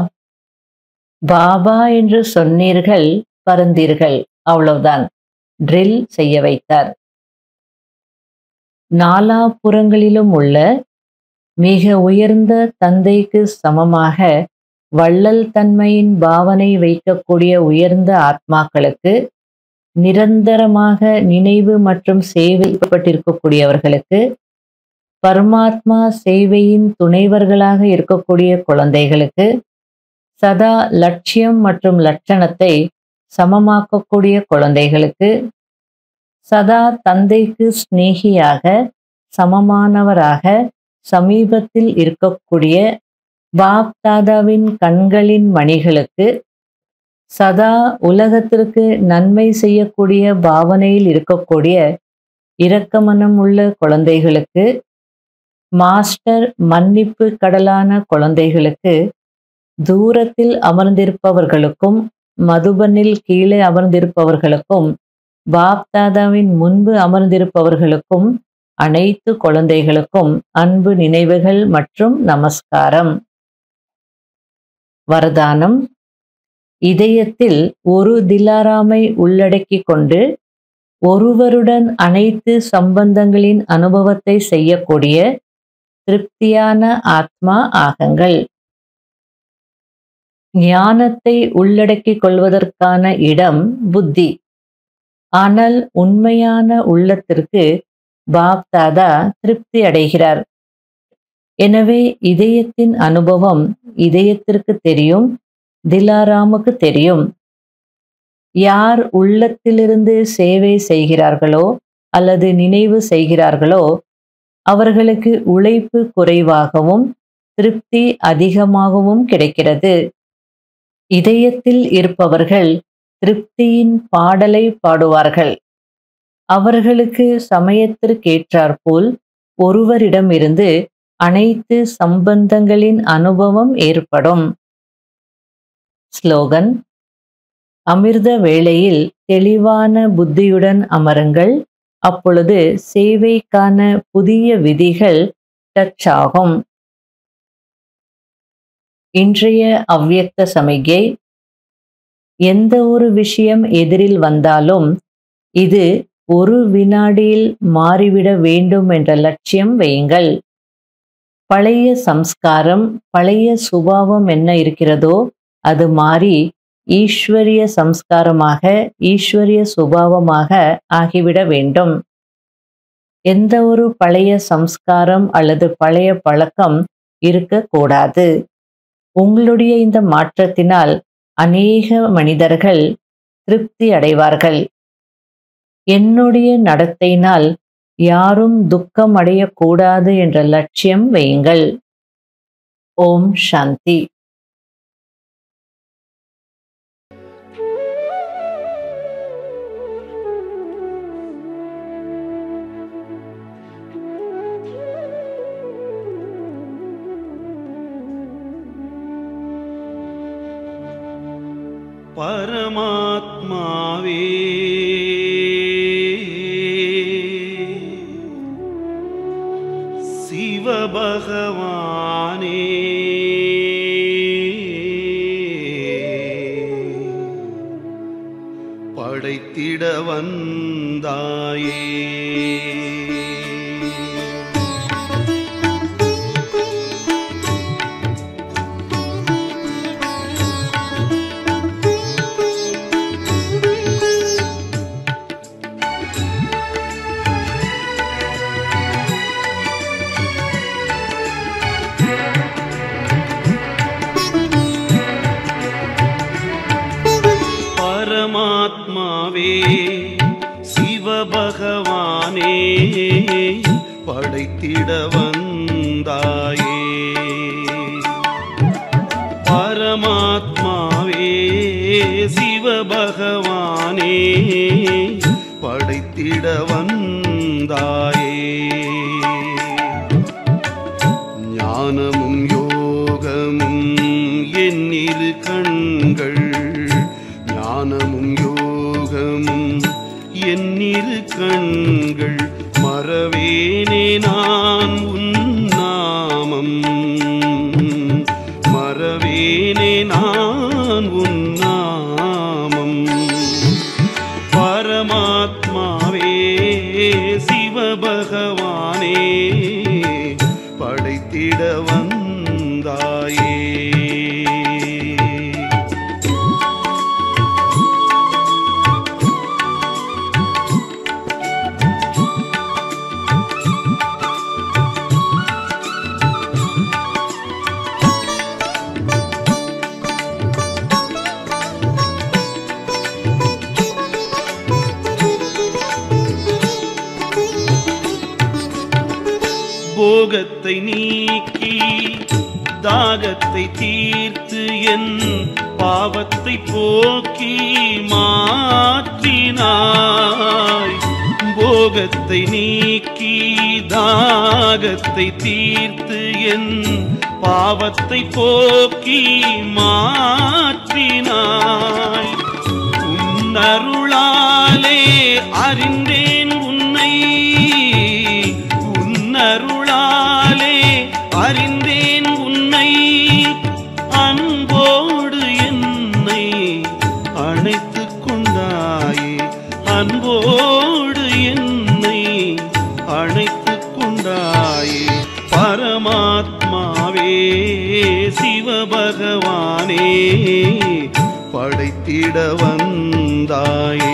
பாபா என்று சொன்னீர்கள் பறந்தீர்கள் அவ்வளவுதான் ட்ரில் செய்ய வைத்தார் நாலாபுறங்களிலும் உள்ள மிக உயர்ந்த தந்தைக்கு சமமாக வள்ளல் தன்மையின் பாவனை வைக்கக்கூடிய உயர்ந்த ஆத்மாக்களுக்கு நிரந்தரமாக நினைவு மற்றும் சேவைப்பட்டிருக்கக்கூடியவர்களுக்கு பரமாத்மா சேவையின் துணைவர்களாக இருக்கக்கூடிய குழந்தைகளுக்கு சதா லட்சியம் மற்றும் லட்சணத்தை சமமாக்கக்கூடிய குழந்தைகளுக்கு சதா தந்தைக்கு சிநேகியாக சமமானவராக சமீபத்தில் இருக்கக்கூடிய பாப் தாதாவின் கண்களின் மணிகளுக்கு சதா உலகத்திற்கு நன்மை செய்யக்கூடிய பாவனையில் இருக்கக்கூடிய இரக்கமனம் உள்ள குழந்தைகளுக்கு மாஸ்டர் மன்னிப்பு கடலான குழந்தைகளுக்கு தூரத்தில் அமர்ந்திருப்பவர்களுக்கும் மதுபனில் கீழே அமர்ந்திருப்பவர்களுக்கும் பாப் தாதாவின் முன்பு அமர்ந்திருப்பவர்களுக்கும் அனைத்து குழந்தைகளுக்கும் அன்பு நினைவுகள் மற்றும் நமஸ்காரம் வரதானம் இதயத்தில் ஒரு திலாராமை உள்ளடக்கி கொண்டு ஒருவருடன் அனைத்து சம்பந்தங்களின் அனுபவத்தை செய்யக்கூடிய திருப்தியான ஆத்மா ஆகங்கள் ஞானத்தை உள்ளடக்கிக் கொள்வதற்கான இடம் புத்தி ஆனால் உண்மையான உள்ளத்திற்கு பாப் தாதா திருப்தி அடைகிறார் எனவே இதயத்தின் அனுபவம் இதயத்திற்கு தெரியும் திலாராமுக்கு தெரியும் யார் உள்ளத்திலிருந்து சேவை செய்கிறார்களோ அல்லது நினைவு செய்கிறார்களோ அவர்களுக்கு உழைப்பு குறைவாகவும் திருப்தி அதிகமாகவும் கிடைக்கிறது இதயத்தில் இருப்பவர்கள் திருப்தியின் பாடலை பாடுவார்கள் அவர்களுக்கு சமயத்திற்கேற்றாற்போல் ஒருவரிடமிருந்து அனைத்து சம்பந்தங்களின் அனுபவம் ஏற்படும் ஸ்லோகன் அமிர்த வேளையில் தெளிவான புத்தியுடன் அமருங்கள் அப்பொழுது சேவைக்கான புதிய விதிகள் டச் ஆகும் இன்றைய அவ்வியக்த சமிகை எந்த ஒரு விஷயம் எதிரில் வந்தாலும் இது ஒரு வினாடியில் மாறிவிட வேண்டும் என்ற லட்சியம் வையுங்கள் பழைய சம்ஸ்காரம் பழைய சுபாவம் என்ன இருக்கிறதோ அது மாறி ஈஸ்வரிய சம்ஸ்காரமாக ஈஸ்வரிய சுபாவமாக ஆகிவிட வேண்டும் எந்த ஒரு பழைய சம்ஸ்காரம் அல்லது பழைய பழக்கம் இருக்கக்கூடாது உங்களுடைய இந்த மாற்றத்தினால் அநேக மனிதர்கள் திருப்தி அடைவார்கள் என்னுடைய நடத்தையினால் யாரும் துக்கம் அடையக்கூடாது என்ற லட்சியம் வையுங்கள் ஓம் சாந்தி பரமாத்மாவே சிவபகவானே படைத்திட வந்தாயே பரமாத்மாவே சிவபகவானே படைத்திட வந்தாயே பரமாத்மாவே சிவபகவானே படைத்திட வந்தாயே ஞானமும் யோகமும் என்னிரு கண்கள் ஞானமும் யோகமும் என்னிரு கண்கள் மறவேனே நான் உன் நாமம் மறவேனே நான் உன் நாமம் பரமாத்மாவே சிவபகவானே படைத்திட வந்தாயே போகத்தை நீக்கி தாகத்தை தீர்த்து என் பாவத்தை போக்கி மாற்றினாய் போகத்தை நீக்கி தாகத்தை தீர்த்து என் பாவத்தை போக்கி மாற்றினாய் உன்னருளாலே அறிந்தேன் உன்னை உன்னருளாலே அறிந்தேன் உன்னை அன்போடு என்னை அணைத்துக் கொண்டாயே அன்போடு என்னை அணைத்துக் கொண்டாயே பரமாத்மாவே சிவபகவானே படைத்திட வந்தாயே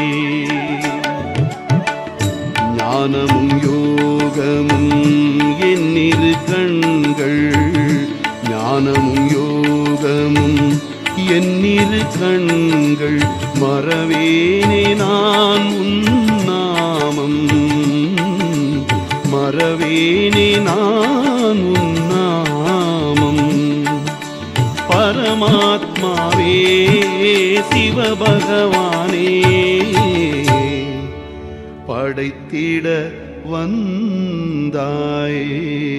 ஞானமும் யோகமும் என்னிரு கண்கள் ஞானமும் யோகமும் என்னிரு கண்கள் மறவேனே நான் உன்னாமம் மறவேனே நான் உன்னாமம் பரமாத்மாவே சிவபகவானே படைத்திட வந்தாயே